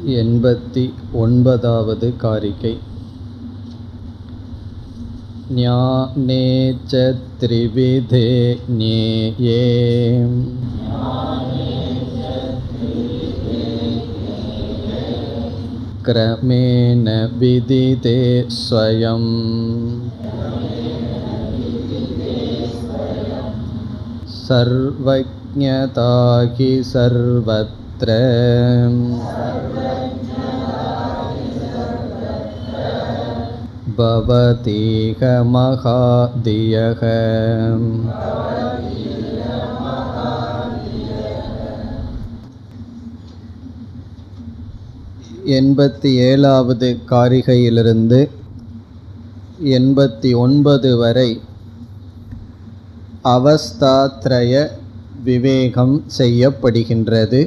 எண்பத்தி ஒன்பதாவது காரிகை ஞானே च त्रिविधे ज्ञेये क्रमेण विदिते स्वयम् सर्वज्ञता हि सर्वत्र भवतीह महादियः எண்பத்தி ஏழாவது காரிகையிலிருந்து எண்பத்தி ஒன்பது வரை அவஸ்தாத்ரய விவேகம் செய்யப்படுகின்றது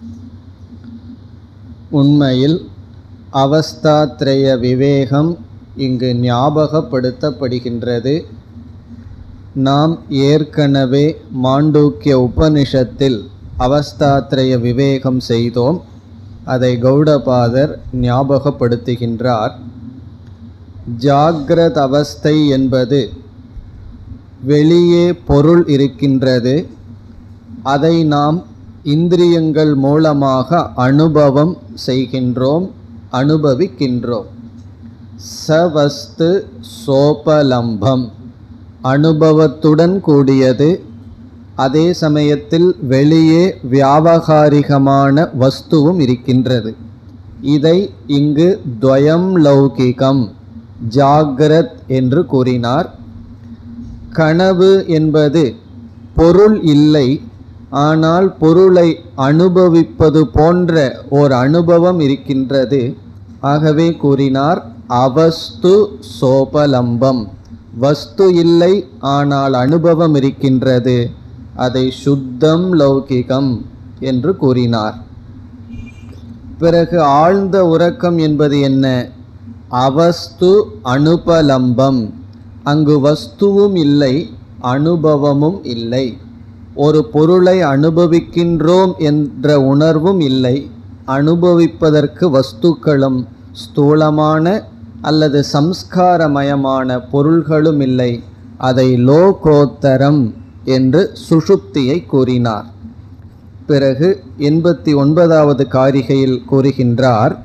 உண்மையில் அவஸ்தாத்ரய விவேகம் இங்கு ஞாபகப்படுத்தப்படுகின்றது நாம் ஏற்கனவே மாண்டூக்கிய உபனிஷத்தில் அவஸ்தாத்ரய விவேகம் செய்தோம் அதை கௌடபாதர் ஞாபகப்படுத்துகின்றார் ஜாகிரத் அவஸ்தை என்பது வெளியே பொருள் இருக்கின்றது அதை நாம் இந்திரியங்கள் மூலமாக அனுபவம் செய்கின்றோம் அனுபவிக்கின்றோம் சவஸ்து சோபலம்பம் அனுபவத்துடன் கூடியது அதே சமயத்தில் வெளியே வியாபகாரிகமான வஸ்துவும் இருக்கின்றது இதை இங்கு துவயம் லௌகிகம் ஜாகிரத் என்று கூறினார் கனவு என்பது பொருள் இல்லை ஆனால் பொருளை அனுபவிப்பது போன்ற ஓர் அனுபவம் இருக்கின்றது ஆகவே கூறினார் அவஸ்து சோபலம்பம் வஸ்து இல்லை ஆனால் அனுபவம் இருக்கின்றது அதை சுத்தம் லௌகிகம் என்று கூறினார் பிறகு ஆழ்ந்த உறக்கம் என்பது என்ன அவஸ்து அனுபலம்பம் அங்கு வஸ்துவும் இல்லை அனுபவமும் இல்லை ஒரு பொருளை அனுபவிக்கின்றோம் என்ற உணர்வும் இல்லை அனுபவிப்பதற்கு வஸ்துக்களும் ஸ்தூலமான அல்லது சம்ஸ்காரமயமான பொருள்களும் இல்லை அதை லோகோத்தரம் என்று சுஷுப்தியை கூறினார் பிறகு எண்பத்தி ஒன்பதாவது காரிகையில் கூறுகின்றார்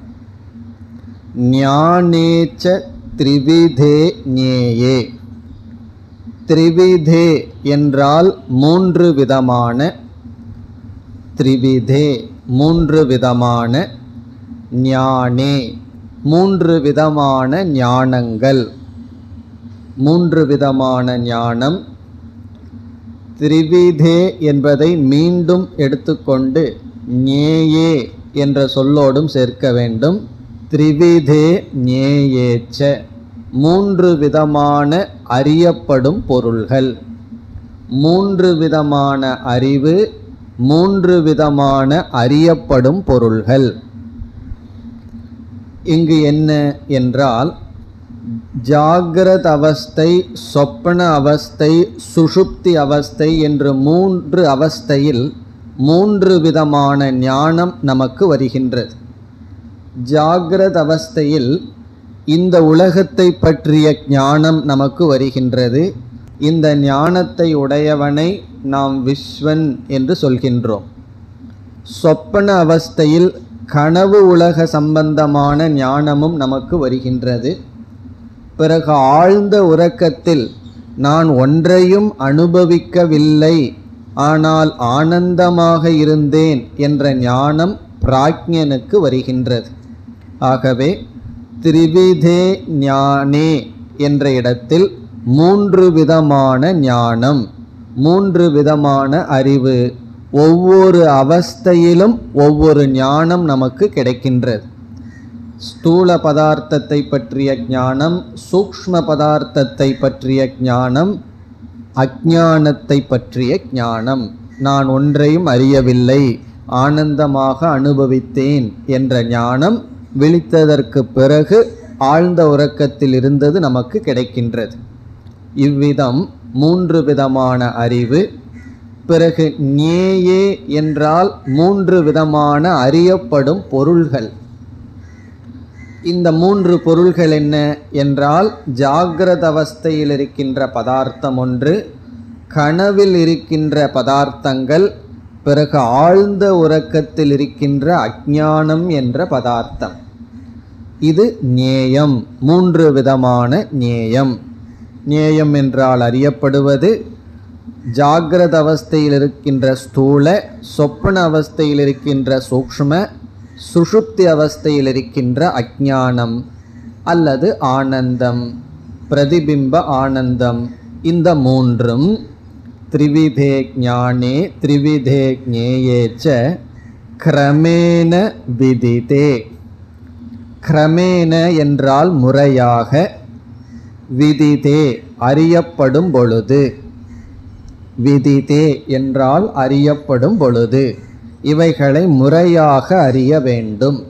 ஞானேச்ச த்ரிவிதே ஞேயே த்ரிவிதே என்றால் மூன்று விதமான த்ரிவிதே மூன்று விதமான ஞானே மூன்று விதமான ஞானங்கள் மூன்று விதமான ஞானம் திரிவிதே என்பதை மீண்டும் எடுத்துக்கொண்டு ஞேயே என்ற சொல்லோடும் சேர்க்க வேண்டும் திரிவிதே ஞேயேச்ச மூன்று விதமான அறியப்படும் பொருள்கள் மூன்று விதமான அறிவு மூன்று விதமான அறியப்படும் பொருள்கள் இங்கு என்ன என்றால் ஜாகிரத அவஸ்தை சொப்பன அவஸ்தை சுஷுப்தி அவஸ்தை என்று மூன்று அவஸ்தையில் மூன்று விதமான ஞானம் நமக்கு வருகின்றது ஜாகிரத அவஸ்தையில் இந்த உலகத்தை பற்றிய ஞானம் நமக்கு வருகின்றது இந்த ஞானத்தை உடையவனை நாம் விஸ்வன் என்று சொல்கின்றோம் சொப்பன அவஸ்தையில் கனவு உலக சம்பந்தமான ஞானமும் நமக்கு வருகின்றது பிறகு ஆழ்ந்த உறக்கத்தில் நான் ஒன்றையும் அனுபவிக்கவில்லை ஆனால் ஆனந்தமாக இருந்தேன் என்ற ஞானம் பிராக்ஞனுக்கு வருகின்றது ஆகவே திரிவிதே ஞானே என்ற இடத்தில் மூன்று விதமான ஞானம் மூன்று விதமான அறிவு ஒவ்வொரு அவஸ்தையிலும் ஒவ்வொரு ஞானம் நமக்கு கிடைக்கின்றது ஸ்தூல பதார்த்தத்தை பற்றிய ஞானம் சூக்ஷ்ம பதார்த்தத்தை பற்றிய ஞானம் அஜானத்தை பற்றிய ஞானம் நான் ஒன்றையும் அறியவில்லை ஆனந்தமாக அனுபவித்தேன் என்ற ஞானம் விழித்ததற்கு பிறகு ஆழ்ந்த உறக்கத்தில் இருந்தது நமக்கு கிடைக்கின்றது இவ்விதம் மூன்று விதமான அறிவு பிறகு ஞேயே என்றால் மூன்று விதமான அறியப்படும் பொருள்கள் இந்த மூன்று பொருள்கள் என்ன என்றால் ஜாகிரத அவஸ்தையில் இருக்கின்ற பதார்த்தம் ஒன்று கனவில் இருக்கின்ற பதார்த்தங்கள் பிறகு ஆழ்ந்த உறக்கத்தில் இருக்கின்ற அஜானம் என்ற பதார்த்தம் இது நேயம் மூன்று விதமான நேயம் நேயம் என்றால் அறியப்படுவது ஜாகிரத அவஸ்தையில் இருக்கின்ற ஸ்தூல சொப்பன அவஸ்தையில் இருக்கின்ற சூக்ஷ்ம சுஷுப்தி அவஸ்தையில் இருக்கின்ற அஜானம் அல்லது ஆனந்தம் பிரதிபிம்ப ஆனந்தம் இந்த மூன்றும் த்ரிவிதே ஞானே த்ரிவிதே ஞேயேச்ச கிரமேண விதிதே கிரமேண என்றால் முறையாக விதிதே அறியப்படும் பொழுது விதிதே என்றால் அறியப்படும் பொழுது இவைகளை முறையாக அறிய வேண்டும்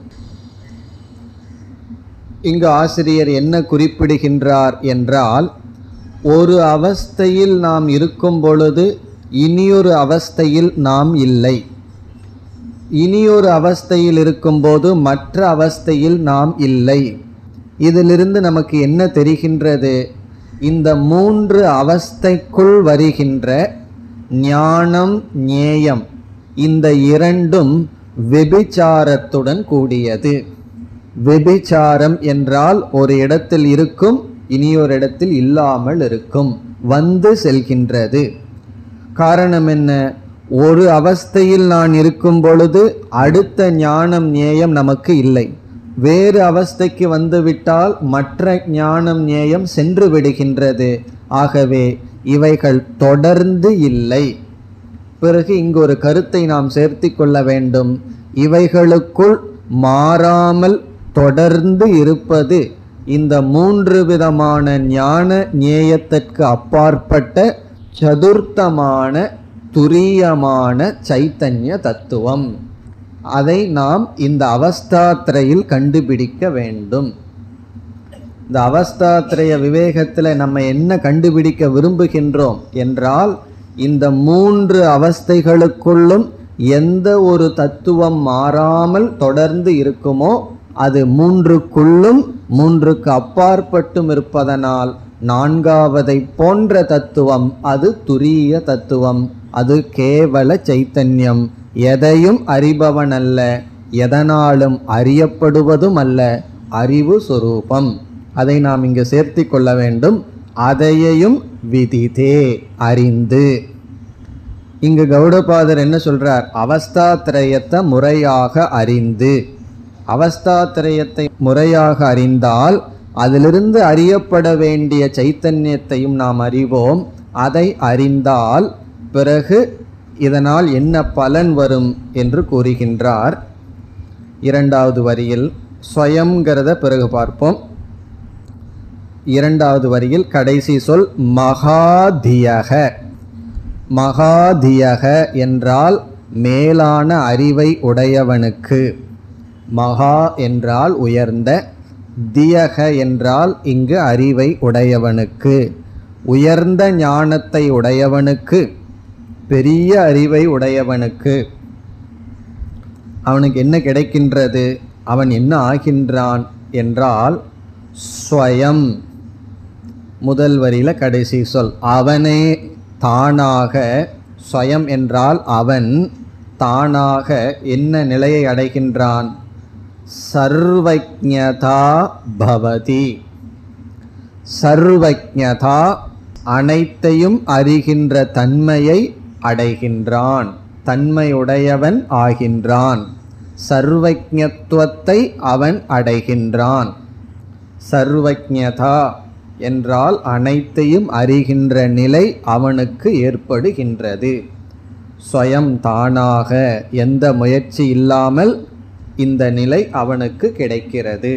இங்கு ஆசிரியர் என்ன குறிப்பிடுகின்றார் என்றால் ஒரு அவஸ்தையில் நாம் இருக்கும் பொழுது இனியொரு அவஸ்தையில் நாம் இல்லை இனியொரு அவஸ்தையில் இருக்கும்போது மற்ற அவஸ்தையில் நாம் இல்லை இதிலிருந்து நமக்கு என்ன தெரிகின்றது இந்த மூன்று அவஸ்தைக்குள் வருகின்ற ஞானம் ஞேயம் இந்த இரண்டும் வெபிச்சாரத்துடன் கூடியது வெபிச்சாரம் என்றால் ஒரு இடத்தில் இருக்கும் இனியொரு இடத்தில் இல்லாமல் இருக்கும் வந்து செல்கின்றது காரணம் என்ன ஒரு அவஸ்தையில் நான் இருக்கும் பொழுது அடுத்த ஞானம் நேயம் நமக்கு இல்லை வேறு அவஸ்தைக்கு வந்துவிட்டால் மற்ற ஞானம் நேயம் சென்று விடுகின்றது ஆகவே இவைகள் தொடர்ந்து இல்லை பிறகு இங்கு ஒரு கருத்தை நாம் சேர்த்து கொள்ள வேண்டும் இவைகளுக்குள் மாறாமல் தொடர்ந்து இருப்பது இந்த மூன்று விதமான ஞான ஞேயத்திற்கு அப்பாற்பட்ட சதுர்த்தமான துரியமான சைத்தன்ய தத்துவம் அதை நாம் இந்த அவஸ்தாத்திரையில் கண்டுபிடிக்க வேண்டும் இந்த அவஸ்தாத்திரய விவேகத்தில் நம்ம என்ன கண்டுபிடிக்க விரும்புகின்றோம் என்றால் இந்த மூன்று அவஸ்தைகளுக்குள்ளும் எந்த ஒரு தத்துவம் மாறாமல் தொடர்ந்து இருக்குமோ அது மூன்றுக்குள்ளும் மூன்றுக்கு அப்பாற்பட்டும் இருப்பதனால் நான்காவதை போன்ற தத்துவம் அது துரிய தத்துவம் அது கேவல சைத்தன்யம் எதையும் அறிபவன் அல்ல எதனாலும் அறியப்படுவதும் அல்ல அறிவு சொரூபம் அதை நாம் இங்கு சேர்த்தி கொள்ள வேண்டும் அதையையும் விதிதே அறிந்து இங்கு கௌடபாதர் என்ன சொல்றார் அவஸ்தாத்திரயத்தை முறையாக அறிந்து அவஸ்தாத்திரயத்தை முறையாக அறிந்தால் அதிலிருந்து அறியப்பட வேண்டிய சைத்தன்யத்தையும் நாம் அறிவோம் அதை அறிந்தால் பிறகு இதனால் என்ன பலன் வரும் என்று கூறுகின்றார் இரண்டாவது வரியில் ஸ்வயம்ங்கிறத பிறகு பார்ப்போம் இரண்டாவது வரியில் கடைசி சொல் மகாதியக மகாதியக என்றால் மேலான அறிவை உடையவனுக்கு மகா என்றால் உயர்ந்த தியக என்றால் இங்கு அறிவை உடையவனுக்கு உயர்ந்த ஞானத்தை உடையவனுக்கு பெரிய அறிவை உடையவனுக்கு அவனுக்கு என்ன கிடைக்கின்றது அவன் என்ன ஆகின்றான் என்றால் ஸ்வயம் முதல் வரியில கடைசி சொல் அவனே தானாக ஸ்வயம் என்றால் அவன் தானாக என்ன நிலையை அடைகின்றான் சர்வஜதா பவதி சர்வஜதா அனைத்தையும் அறிகின்ற தன்மையை அடைகின்றான் தன்மையுடையவன் ஆகின்றான் சர்வஜத்துவத்தை அவன் அடைகின்றான் சர்வஜதா என்றால் அனைத்தையும் அறிகின்ற நிலை அவனுக்கு ஏற்படுகின்றது ஸ்வயம் தானாக எந்த முயற்சி இல்லாமல் இந்த நிலை அவனுக்கு கிடைக்கிறது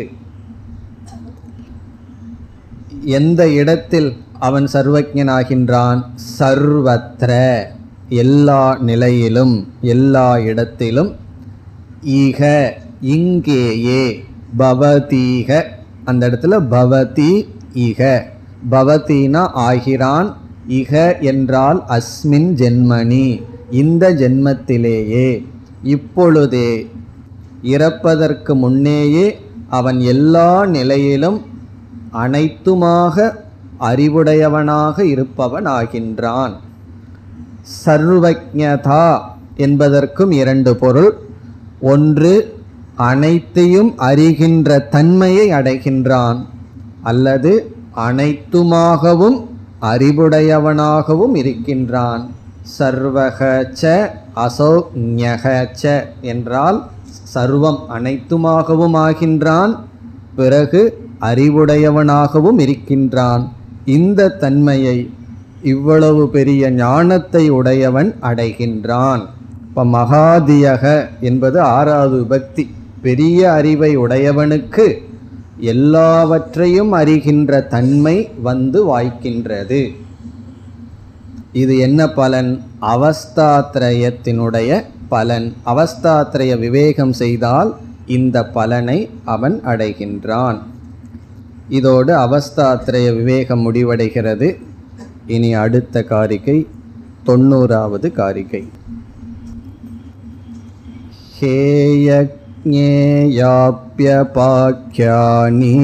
எந்த இடத்தில் அவன் சர்வஜனாகின்றான் சர்வத்திர எல்லா நிலையிலும் எல்லா இடத்திலும் ஈக இங்கேயே பவதீக அந்த இடத்துல பவதி இக பவதினா ஆகிறான் இக என்றால் அஸ்மின் ஜென்மனி இந்த ஜென்மத்திலேயே இப்பொழுதே இறப்பதற்கு முன்னேயே அவன் எல்லா நிலையிலும் அனைத்துமாக அறிவுடையவனாக இருப்பவனாகின்றான் சர்வஜதா என்பதற்கும் இரண்டு பொருள் ஒன்று அனைத்தையும் அறிகின்ற தன்மையை அடைகின்றான் அல்லது அனைத்துமாகவும் அறிவுடையவனாகவும் இருக்கின்றான் சர்வகச்ச அசௌஞகச்ச என்றால் சர்வம் அனைத்துமாகவும் ஆகின்றான் பிறகு அறிவுடையவனாகவும் இருக்கின்றான் இந்த தன்மையை இவ்வளவு பெரிய ஞானத்தை உடையவன் அடைகின்றான் இப்போ மகாதியக என்பது ஆறாவது விபக்தி பெரிய அறிவை உடையவனுக்கு எல்லாவற்றையும் அறிகின்ற தன்மை வந்து வாய்க்கின்றது இது என்ன பலன் அவஸ்தாத்ரயத்தினுடைய பலன் அவஸ்தாத்ரய விவேகம் செய்தால் இந்த பலனை அவன் அடைகின்றான் இதோடு அவஸ்தாத்ரய விவேகம் முடிவடைகிறது இனி அடுத்த காரிகை தொண்ணூறாவது காரிகை हेयज्ञेयाप्यपाख्यानि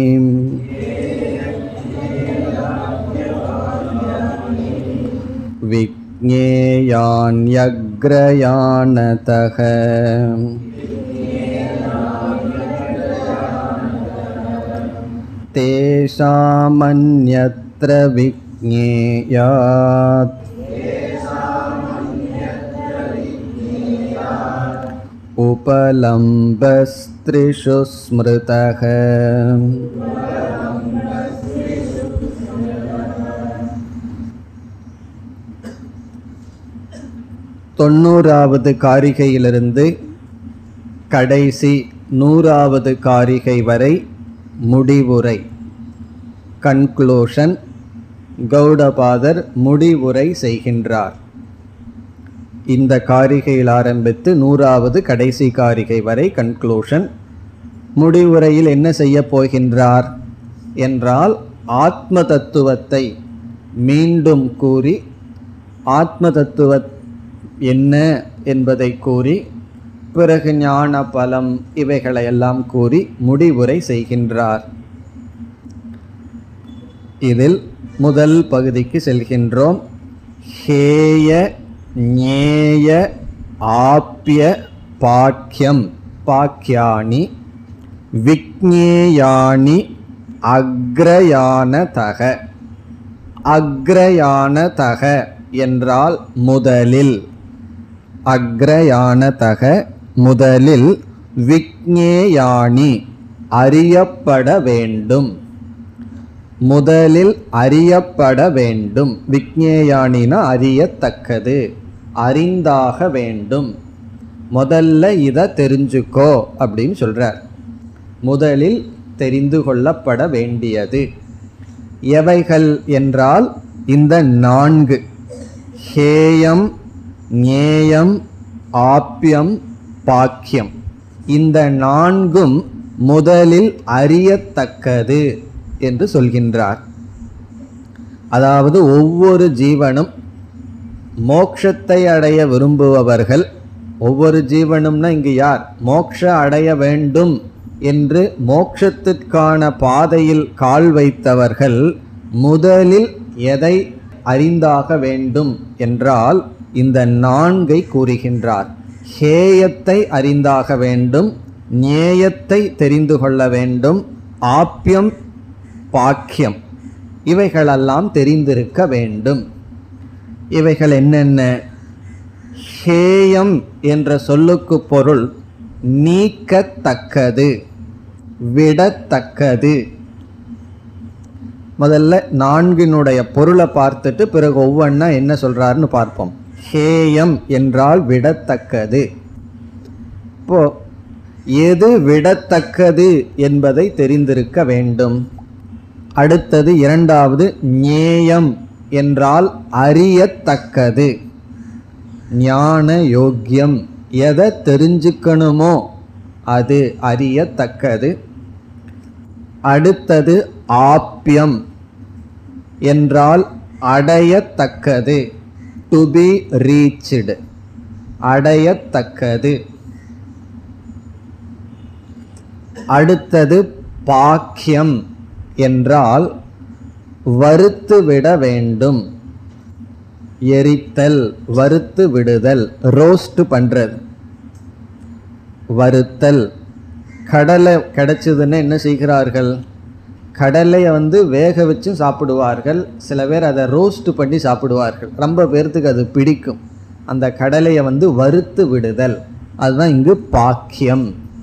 विज्ञेयान्यग्रयाणतः तेषामन्यत्र विज्ञेयात् उपलम्बस्त्रिषु स्मृतः தொண்ணூறாவது காரிகையிலிருந்து கடைசி நூறாவது காரிகை வரை முடிவுரை கன்க்ளூஷன் கௌடபாதர் முடிவுரை செய்கின்றார் இந்த காரிகையில் ஆரம்பித்து நூறாவது கடைசி காரிகை வரை கன்க்ளூஷன் முடிவுரையில் என்ன செய்ய போகின்றார் என்றால் ஆத்ம தத்துவத்தை மீண்டும் கூறி ஆத்ம தத்துவ என்ன என்பதை கூறி பிறகு ஞான பலம் இவைகளையெல்லாம் கூறி முடிவுரை செய்கின்றார் இதில் முதல் பகுதிக்கு செல்கின்றோம் ஹேய ஞேய ஆப்ய பாக்கியம் பாக்கியானி விக்ஞேயானி அக்ரயானதக அக்ரயானதக என்றால் முதலில் அக்ரயானதக முதலில் விக்ஞேயானி அறியப்பட வேண்டும் முதலில் அறியப்பட வேண்டும் விக்ஞேயானினா அறியத்தக்கது அறிந்தாக வேண்டும் முதல்ல இதை தெரிஞ்சுக்கோ அப்படின்னு சொல்றார் முதலில் தெரிந்து கொள்ளப்பட வேண்டியது எவைகள் என்றால் இந்த நான்கு ஹேயம் ஞேயம் ஆப்யம் பாக்கியம் இந்த நான்கும் முதலில் அறியத்தக்கது என்று சொல்கின்றார் அதாவது ஒவ்வொரு ஜீவனும் மோட்சத்தை அடைய விரும்புபவர்கள் ஒவ்வொரு ஜீவனும்னா இங்கு யார் மோட்ச அடைய வேண்டும் என்று மோட்சத்திற்கான பாதையில் கால் வைத்தவர்கள் முதலில் எதை அறிந்தாக வேண்டும் என்றால் இந்த நான்கை கூறுகின்றார் ஹேயத்தை அறிந்தாக வேண்டும் நேயத்தை தெரிந்து கொள்ள வேண்டும் ஆப்யம் பாக்கியம் இவைகளெல்லாம் தெரிந்திருக்க வேண்டும் இவைகள் என்னென்ன ஹேயம் என்ற சொல்லுக்கு பொருள் நீக்கத்தக்கது விடத்தக்கது முதல்ல நான்கினுடைய பொருளை பார்த்துட்டு பிறகு ஒவ்வொன்றா என்ன சொல்றாருன்னு பார்ப்போம் ஹேயம் என்றால் விடத்தக்கது இப்போ எது விடத்தக்கது என்பதை தெரிந்திருக்க வேண்டும் அடுத்தது இரண்டாவது ஞேயம் என்றால் அறியத்தக்கது ஞான யோக்கியம் எதை தெரிஞ்சுக்கணுமோ அது அறியத்தக்கது அடுத்தது ஆப்யம் என்றால் அடையத்தக்கது டு பி ரீச்டு அடையத்தக்கது அடுத்தது பாக்கியம் என்றால் வறுத்து விட வேண்டும் எரித்தல் வறுத்து விடுதல் ரோஸ்ட் பண்றது வறுத்தல் கடலை கிடைச்சதுன்னு என்ன செய்கிறார்கள் கடலையை வந்து வேக வச்சும் சாப்பிடுவார்கள் சில பேர் அதை ரோஸ்ட் பண்ணி சாப்பிடுவார்கள் ரொம்ப பேர்த்துக்கு அது பிடிக்கும் அந்த கடலையை வந்து வறுத்து விடுதல் அதுதான் இங்கு பாக்கியம்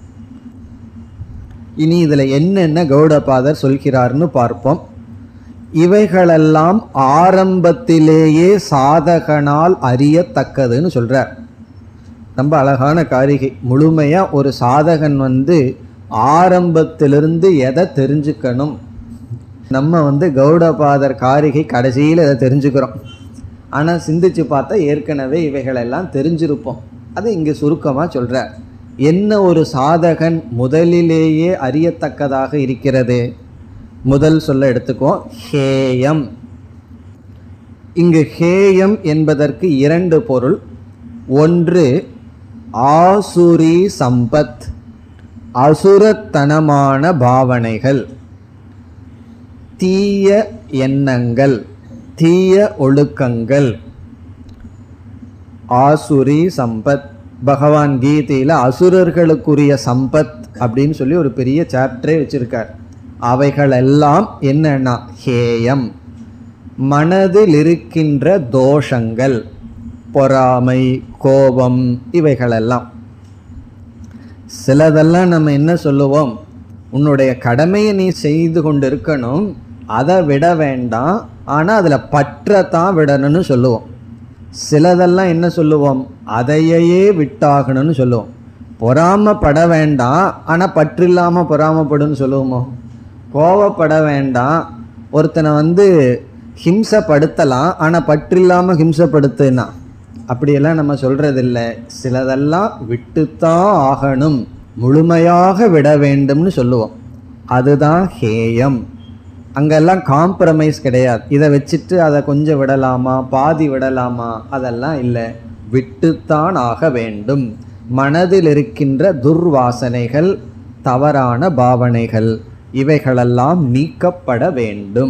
இனி இதில் என்னென்ன கௌடபாதர் சொல்கிறார்னு பார்ப்போம் இவைகளெல்லாம் ஆரம்பத்திலேயே சாதகனால் அறியத்தக்கதுன்னு சொல்றார் ரொம்ப அழகான காரிகை முழுமையா ஒரு சாதகன் வந்து ஆரம்பத்திலிருந்து எதை தெரிஞ்சுக்கணும் நம்ம வந்து கௌடபாதர் காரிகை கடைசியில் இதை தெரிஞ்சுக்கிறோம் ஆனால் சிந்திச்சு பார்த்தா ஏற்கனவே இவைகளெல்லாம் தெரிஞ்சிருப்போம் அது இங்கே சுருக்கமாக சொல்கிறார் என்ன ஒரு சாதகன் முதலிலேயே அறியத்தக்கதாக இருக்கிறது முதல் சொல்ல எடுத்துக்குவோம் ஹேயம் இங்கு ஹேயம் என்பதற்கு இரண்டு பொருள் ஒன்று ஆசுரி சம்பத் அசுரத்தனமான பாவனைகள் தீய எண்ணங்கள் தீய ஒழுக்கங்கள் ஆசுரி சம்பத் பகவான் கீதையில் அசுரர்களுக்குரிய சம்பத் அப்படின்னு சொல்லி ஒரு பெரிய சாப்டரே வச்சிருக்கார் அவைகளெல்லாம் என்னன்னா ஹேயம் மனதில் இருக்கின்ற தோஷங்கள் பொறாமை கோபம் இவைகளெல்லாம் சிலதெல்லாம் நம்ம என்ன சொல்லுவோம் உன்னுடைய கடமையை நீ செய்து கொண்டு இருக்கணும் அதை விட வேண்டாம் ஆனால் அதில் பற்றத்தான் விடணும்னு சொல்லுவோம் சிலதெல்லாம் என்ன சொல்லுவோம் அதையே விட்டாகணும்னு சொல்லுவோம் பொறாமப்பட வேண்டாம் ஆனால் பற்றில்லாமல் பொறாமப்படுன்னு சொல்லுவோமோ கோவப்பட வேண்டாம் ஒருத்தனை வந்து ஹிம்சப்படுத்தலாம் ஆனால் பற்றில்லாமல் ஹிம்சப்படுத்துனா அப்படியெல்லாம் நம்ம சொல்றதில்ல சிலதெல்லாம் விட்டுத்தான் ஆகணும் முழுமையாக விட வேண்டும்னு சொல்லுவோம் அதுதான் ஹேயம் அங்கெல்லாம் காம்ப்ரமைஸ் கிடையாது இதை வச்சுட்டு அதை கொஞ்சம் விடலாமா பாதி விடலாமா அதெல்லாம் இல்லை விட்டுத்தான் ஆக வேண்டும் மனதில் இருக்கின்ற துர்வாசனைகள் தவறான பாவனைகள் இவைகளெல்லாம் நீக்கப்பட வேண்டும்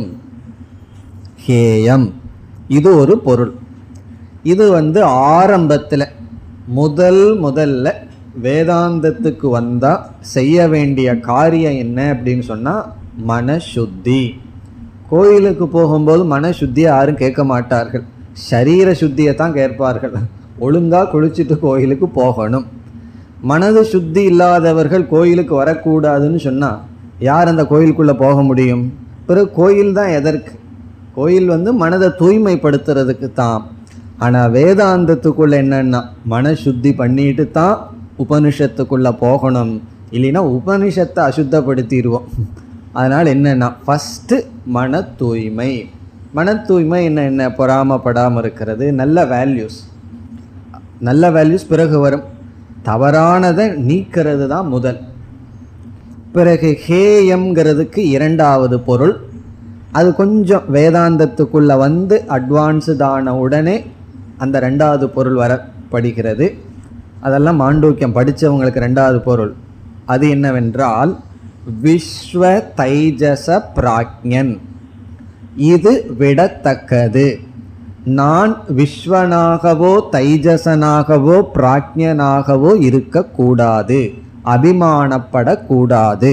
ஹேயம் இது ஒரு பொருள் இது வந்து ஆரம்பத்தில் முதல் முதல்ல வேதாந்தத்துக்கு வந்தால் செய்ய வேண்டிய காரியம் என்ன அப்படின்னு சொன்னால் மனசுத்தி கோயிலுக்கு போகும்போது மனசுத்தியை யாரும் கேட்க மாட்டார்கள் சரீர சுத்தியை தான் கேட்பார்கள் ஒழுங்காக குளிச்சுட்டு கோயிலுக்கு போகணும் மனது சுத்தி இல்லாதவர்கள் கோயிலுக்கு வரக்கூடாதுன்னு சொன்னால் யார் அந்த கோயிலுக்குள்ளே போக முடியும் பிறகு கோயில் தான் எதற்கு கோயில் வந்து மனதை தூய்மைப்படுத்துறதுக்கு தான் ஆனால் வேதாந்தத்துக்குள்ள என்னன்னா மனசுத்தி பண்ணிட்டு தான் உபனிஷத்துக்குள்ள போகணும் இல்லைன்னா உபனிஷத்தை அசுத்தப்படுத்திடுவோம் அதனால் என்னென்னா ஃபஸ்ட்டு மன தூய்மை மன தூய்மை என்ன என்ன பொறாமப்படாமல் இருக்கிறது நல்ல வேல்யூஸ் நல்ல வேல்யூஸ் பிறகு வரும் தவறானதை நீக்கிறது தான் முதல் பிறகு ஹேயம்ங்கிறதுக்கு இரண்டாவது பொருள் அது கொஞ்சம் வேதாந்தத்துக்குள்ள வந்து அட்வான்ஸ்டான உடனே அந்த ரெண்டாவது பொருள் வரப்படுகிறது அதெல்லாம் மாண்டூக்கியம் படித்தவங்களுக்கு ரெண்டாவது பொருள் அது என்னவென்றால் விஸ்வ தைஜச பிராக்ஞன் இது விடத்தக்கது நான் விஸ்வனாகவோ தைஜசனாகவோ பிராக்ஞனாகவோ இருக்கக்கூடாது அபிமானப்படக்கூடாது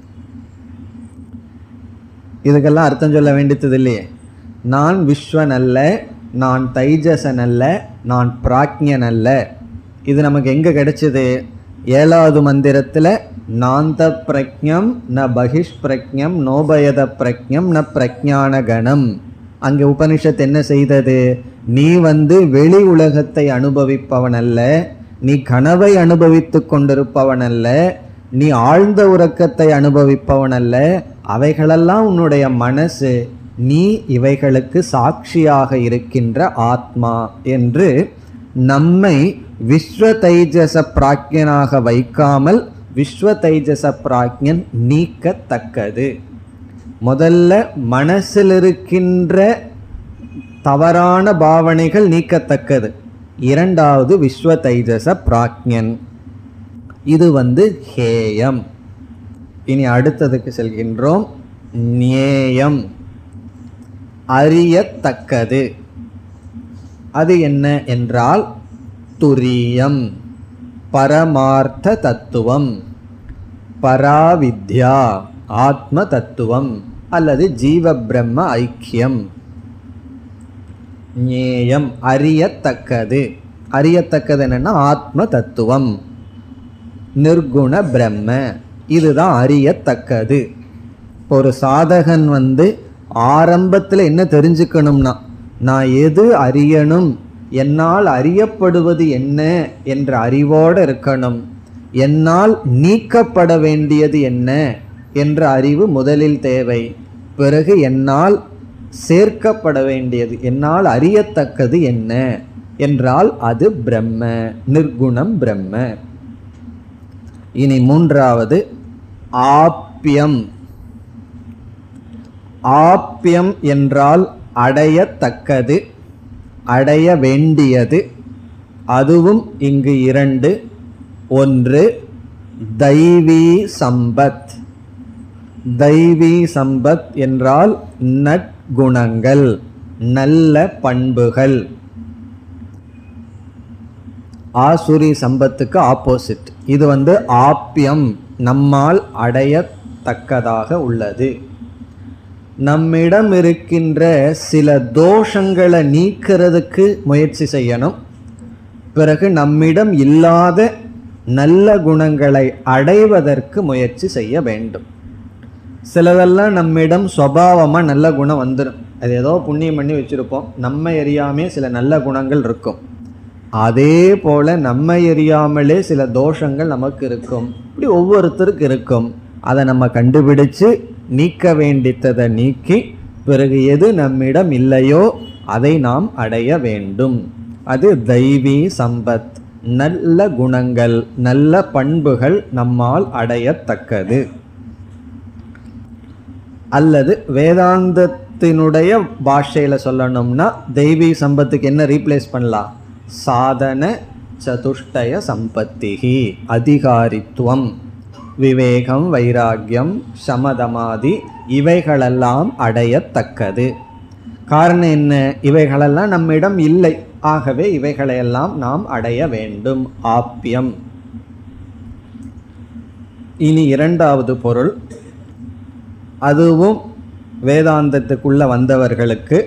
இதுக்கெல்லாம் அர்த்தம் சொல்ல வேண்டியது இல்லையே நான் விஸ்வன் அல்ல நான் தைஜசன் அல்ல நான் பிராக்ஞன் அல்ல இது நமக்கு எங்கே கிடைச்சது ஏழாவது மந்திரத்தில் நாந்த பிரக்ஞம் ந பகிஷ் பிரக்ஞம் நோபயத பிரக்ஞம் ந பிரக்ஞான கணம் அங்கே உபனிஷத் என்ன செய்தது நீ வந்து வெளி உலகத்தை அனுபவிப்பவன் அல்ல நீ கனவை அனுபவித்து கொண்டிருப்பவன் அல்ல நீ ஆழ்ந்த உறக்கத்தை அனுபவிப்பவன் அல்ல அவைகளெல்லாம் உன்னுடைய மனசு நீ இவைகளுக்கு சாட்சியாக இருக்கின்ற ஆத்மா என்று நம்மை விஸ்வ தைஜச பிராக்யனாக வைக்காமல் விஸ்வ தைஜச பிராக்ஞன் நீக்கத்தக்கது முதல்ல மனசில் இருக்கின்ற தவறான பாவனைகள் நீக்கத்தக்கது இரண்டாவது விஸ்வ தைஜச பிராக்ஞன் இது வந்து ஹேயம் இனி அடுத்ததுக்கு செல்கின்றோம் நேயம் அறியத்தக்கது அது என்ன என்றால் துரியம் பரமார்த்த தத்துவம் பராவித்யா ஆத்ம தத்துவம் அல்லது ஜீவ பிரம்ம ஐக்கியம் ஞேயம் அறியத்தக்கது அறியத்தக்கது என்னன்னா ஆத்ம தத்துவம் நிர்குண பிரம்ம இதுதான் அறியத்தக்கது இப்போ ஒரு சாதகன் வந்து ஆரம்பத்தில் என்ன தெரிஞ்சுக்கணும்னா நான் எது அறியணும் என்னால் அறியப்படுவது என்ன என்ற அறிவோடு இருக்கணும் என்னால் நீக்கப்பட வேண்டியது என்ன என்ற அறிவு முதலில் தேவை பிறகு என்னால் சேர்க்கப்பட வேண்டியது என்னால் அறியத்தக்கது என்ன என்றால் அது பிரம்ம நிர்குணம் பிரம்ம இனி மூன்றாவது ஆப்பியம் ஆப்பியம் என்றால் அடையத்தக்கது அடைய வேண்டியது அதுவும் இங்கு இரண்டு ஒன்று தெய்வீ சம்பத் தெய்வீ சம்பத் என்றால் நற்குணங்கள் நல்ல பண்புகள் ஆசுரி சம்பத்துக்கு ஆப்போசிட் இது வந்து ஆப்பியம் நம்மால் அடையத்தக்கதாக உள்ளது நம்மிடம் இருக்கின்ற சில தோஷங்களை நீக்கிறதுக்கு முயற்சி செய்யணும் பிறகு நம்மிடம் இல்லாத நல்ல குணங்களை அடைவதற்கு முயற்சி செய்ய வேண்டும் சிலதெல்லாம் நம்மிடம் சுவாவமாக நல்ல குணம் வந்துடும் அது ஏதோ புண்ணியம் பண்ணி வச்சுருப்போம் நம்ம எரியாமே சில நல்ல குணங்கள் இருக்கும் அதே போல நம்ம எரியாமலே சில தோஷங்கள் நமக்கு இருக்கும் இப்படி ஒவ்வொருத்தருக்கு இருக்கும் அதை நம்ம கண்டுபிடிச்சு நீக்க வேண்டித்ததை நீக்கி பிறகு எது நம்மிடம் இல்லையோ அதை நாம் அடைய வேண்டும் அது தெய்வீ சம்பத் நல்ல குணங்கள் நல்ல பண்புகள் நம்மால் அடையத்தக்கது அல்லது வேதாந்தத்தினுடைய பாஷையில் சொல்லணும்னா தெய்வீ சம்பத்துக்கு என்ன ரீப்ளேஸ் பண்ணலாம் சாதன சதுஷ்டய சம்பத்திகி அதிகாரித்துவம் விவேகம் வைராக்கியம் சமதமாதி இவைகளெல்லாம் அடையத்தக்கது காரணம் என்ன இவைகளெல்லாம் நம்மிடம் இல்லை ஆகவே இவைகளையெல்லாம் நாம் அடைய வேண்டும் ஆப்பியம் இனி இரண்டாவது பொருள் அதுவும் வேதாந்தத்துக்குள்ள வந்தவர்களுக்கு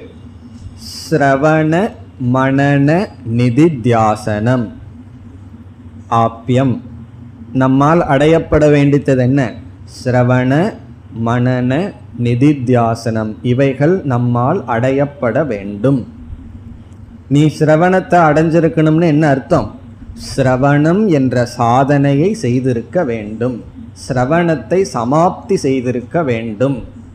சிரவண மனன நிதித்தியாசனம் ஆப்பியம் நம்மால் அடையப்பட வேண்டியது என்ன சிரவண மனன நிதித்தியாசனம் இவைகள் நம்மால் அடையப்பட வேண்டும் நீ சிரவணத்தை அடைஞ்சிருக்கணும்னு என்ன அர்த்தம் சிரவணம் என்ற சாதனையை செய்திருக்க வேண்டும் சிரவணத்தை சமாப்தி செய்திருக்க வேண்டும்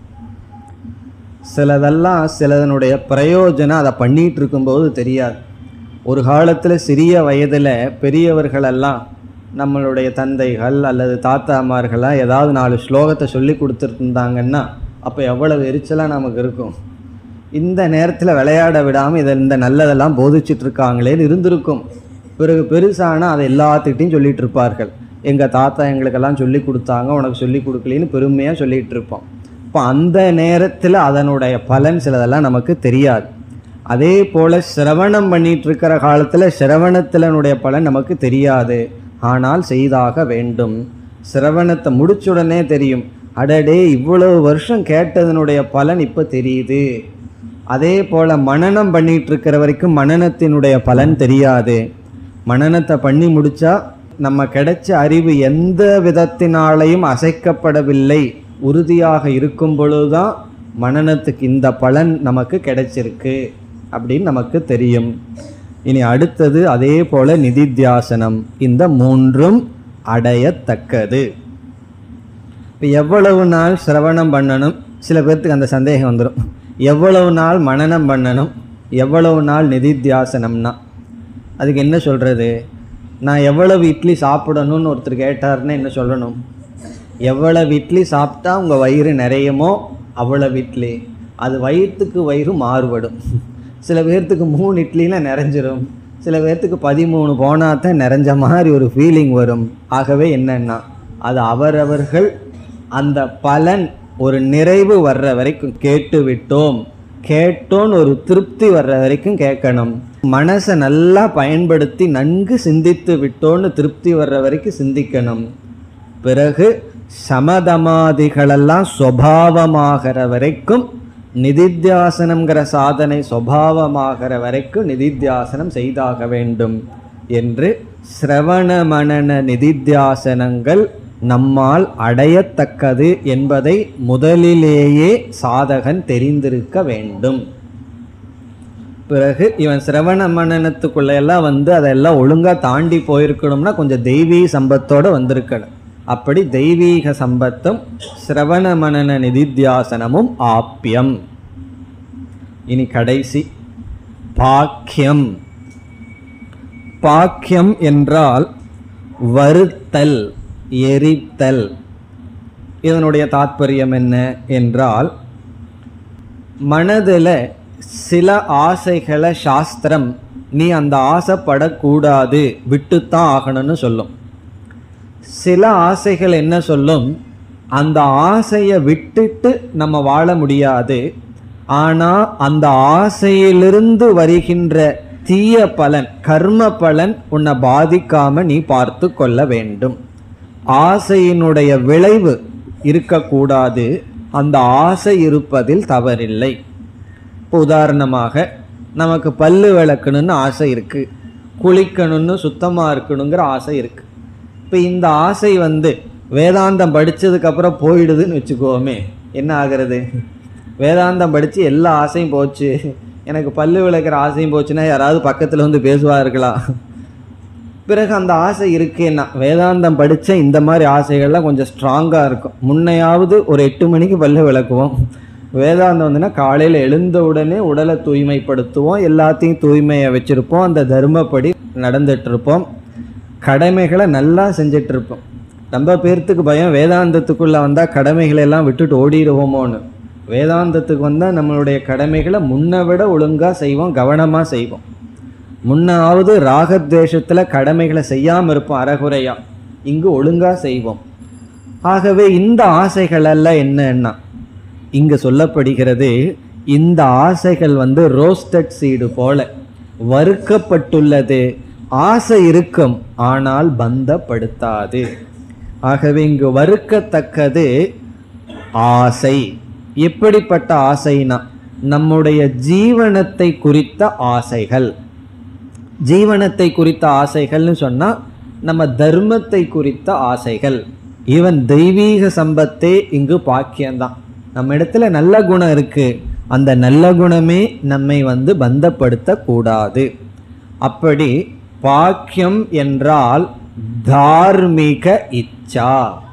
சிலதெல்லாம் சிலதனுடைய பிரயோஜனம் அதை பண்ணிட்டு இருக்கும்போது தெரியாது ஒரு காலத்தில் சிறிய வயதில் பெரியவர்களெல்லாம் நம்மளுடைய தந்தைகள் அல்லது தாத்தாமார்கள்லாம் ஏதாவது நாலு ஸ்லோகத்தை சொல்லி கொடுத்துருந்தாங்கன்னா அப்போ எவ்வளவு எரிச்சலாக நமக்கு இருக்கும் இந்த நேரத்தில் விளையாட விடாமல் இதை இந்த நல்லதெல்லாம் போதிச்சுட்டு இருக்காங்களேன்னு இருந்திருக்கும் பிறகு பெருசானா அதை எல்லாத்துக்கிட்டையும் சொல்லிட்டு இருப்பார்கள் எங்கள் தாத்தா எங்களுக்கெல்லாம் சொல்லி கொடுத்தாங்க உனக்கு சொல்லி கொடுக்கலன்னு பெருமையாக சொல்லிட்டு இருப்போம் இப்போ அந்த நேரத்தில் அதனுடைய பலன் சிலதெல்லாம் நமக்கு தெரியாது அதே போல் சிரவணம் பண்ணிட்டு இருக்கிற காலத்தில் சிரவணத்திலனுடைய பலன் நமக்கு தெரியாது ஆனால் செய்தாக வேண்டும் சிரவணத்தை முடிச்ச உடனே தெரியும் அடடே இவ்வளவு வருஷம் கேட்டதனுடைய பலன் இப்போ தெரியுது அதே போல் மனனம் பண்ணிட்டு இருக்கிற வரைக்கும் மனனத்தினுடைய பலன் தெரியாது மனனத்தை பண்ணி முடிச்சா நம்ம கிடைச்ச அறிவு எந்த விதத்தினாலையும் அசைக்கப்படவில்லை உறுதியாக இருக்கும் பொழுதுதான் மனனத்துக்கு இந்த பலன் நமக்கு கிடைச்சிருக்கு அப்படின்னு நமக்கு தெரியும் இனி அடுத்தது அதே போல நிதித்தியாசனம் இந்த மூன்றும் அடையத்தக்கது இப்போ எவ்வளவு நாள் சிரவணம் பண்ணணும் சில பேர்த்துக்கு அந்த சந்தேகம் வந்துடும் எவ்வளவு நாள் மனனம் பண்ணணும் எவ்வளவு நாள் நிதித்தியாசனம்னா அதுக்கு என்ன சொல்கிறது நான் எவ்வளவு இட்லி சாப்பிடணும்னு ஒருத்தர் கேட்டாருன்னு என்ன சொல்லணும் எவ்வளவு இட்லி சாப்பிட்டா உங்கள் வயிறு நிறையுமோ அவ்வளவு இட்லி அது வயிற்றுக்கு வயிறு மாறுபடும் சில பேர்த்துக்கு மூணு இட்லிலாம் நிறைஞ்சிரும் சில பேர்த்துக்கு பதிமூணு போனால் தான் நிறைஞ்ச மாதிரி ஒரு ஃபீலிங் வரும் ஆகவே என்னன்னா அது அவரவர்கள் அந்த பலன் ஒரு நிறைவு வர்ற வரைக்கும் கேட்டு விட்டோம் கேட்டோன்னு ஒரு திருப்தி வர்ற வரைக்கும் கேட்கணும் மனசை நல்லா பயன்படுத்தி நன்கு சிந்தித்து விட்டோன்னு திருப்தி வர்ற வரைக்கும் சிந்திக்கணும் பிறகு சமதமாதிகளெல்லாம் சுவாவமாகிற வரைக்கும் நிதித்தியாசனம்ங்கிற சாதனை சுவாவமாகிற வரைக்கும் நிதித்தியாசனம் செய்தாக வேண்டும் என்று சிரவண மனன நிதித்தியாசனங்கள் நம்மால் அடையத்தக்கது என்பதை முதலிலேயே சாதகன் தெரிந்திருக்க வேண்டும் பிறகு இவன் சிரவண மனனத்துக்குள்ள எல்லாம் வந்து அதெல்லாம் ஒழுங்கா தாண்டி போயிருக்கணும்னா கொஞ்சம் தெய்வீக சம்பத்தோட வந்திருக்கணும் அப்படி தெய்வீக சம்பத்தும் சிரவண மனன நிதித்தியாசனமும் ஆப்பியம் இனி கடைசி பாக்கியம் பாக்கியம் என்றால் வருத்தல் எரித்தல் இதனுடைய தாத்பரியம் என்ன என்றால் மனதில் சில ஆசைகளை சாஸ்திரம் நீ அந்த ஆசைப்படக்கூடாது விட்டுத்தான் ஆகணும்னு சொல்லும் சில ஆசைகள் என்ன சொல்லும் அந்த ஆசையை விட்டுட்டு நம்ம வாழ முடியாது ஆனால் அந்த ஆசையிலிருந்து வருகின்ற தீய பலன் கர்ம பலன் உன்னை பாதிக்காம நீ பார்த்து கொள்ள வேண்டும் ஆசையினுடைய விளைவு இருக்கக்கூடாது அந்த ஆசை இருப்பதில் தவறில்லை இப்போ உதாரணமாக நமக்கு பல்லு விளக்கணும்னு ஆசை இருக்கு குளிக்கணும்னு சுத்தமாக இருக்கணுங்கிற ஆசை இருக்கு இப்போ இந்த ஆசை வந்து வேதாந்தம் படித்ததுக்கப்புறம் போயிடுதுன்னு வச்சுக்கோமே என்ன ஆகிறது வேதாந்தம் படித்து எல்லா ஆசையும் போச்சு எனக்கு பல்லு விளக்குற ஆசையும் போச்சுன்னா யாராவது பக்கத்தில் வந்து பேசுவார்களா பிறகு அந்த ஆசை இருக்கேன்னா வேதாந்தம் படித்த இந்த மாதிரி ஆசைகள்லாம் கொஞ்சம் ஸ்ட்ராங்காக இருக்கும் முன்னையாவது ஒரு எட்டு மணிக்கு பல்லு விளக்குவோம் வேதாந்தம் வந்துன்னா காலையில் எழுந்த உடனே உடலை தூய்மைப்படுத்துவோம் எல்லாத்தையும் தூய்மையை வச்சுருப்போம் அந்த தர்மப்படி நடந்துட்டுருப்போம் கடமைகளை நல்லா செஞ்சிட்ருப்போம் ரொம்ப பேர்த்துக்கு பயம் வேதாந்தத்துக்குள்ளே வந்தால் கடமைகளை எல்லாம் விட்டுட்டு ஓடிடுவோமோன்னு வேதாந்தத்துக்கு வந்தால் நம்மளுடைய கடமைகளை முன்னை விட ஒழுங்காக செய்வோம் கவனமாக செய்வோம் முன்னாவது ராகத்வேஷத்தில் கடமைகளை செய்யாமல் இருப்போம் அறகுறையாக இங்கு ஒழுங்காக செய்வோம் ஆகவே இந்த ஆசைகள் எல்லாம் என்னன்னா இங்கு சொல்லப்படுகிறது இந்த ஆசைகள் வந்து ரோஸ்டட் சீடு போல வறுக்கப்பட்டுள்ளது ஆசை இருக்கும் ஆனால் பந்தப்படுத்தாது ஆகவே இங்கு வறுக்கத்தக்கது ஆசை எப்படிப்பட்ட ஆசைனா நம்முடைய ஜீவனத்தை குறித்த ஆசைகள் ஜீவனத்தை குறித்த ஆசைகள்னு சொன்னா நம்ம தர்மத்தை குறித்த ஆசைகள் ஈவன் தெய்வீக சம்பத்தே இங்கு பாக்கியம்தான் நம்ம இடத்துல நல்ல குணம் இருக்கு அந்த நல்ல குணமே நம்மை வந்து பந்தப்படுத்த கூடாது அப்படி பாக்கியம் என்றால் தார்மீக இச்சா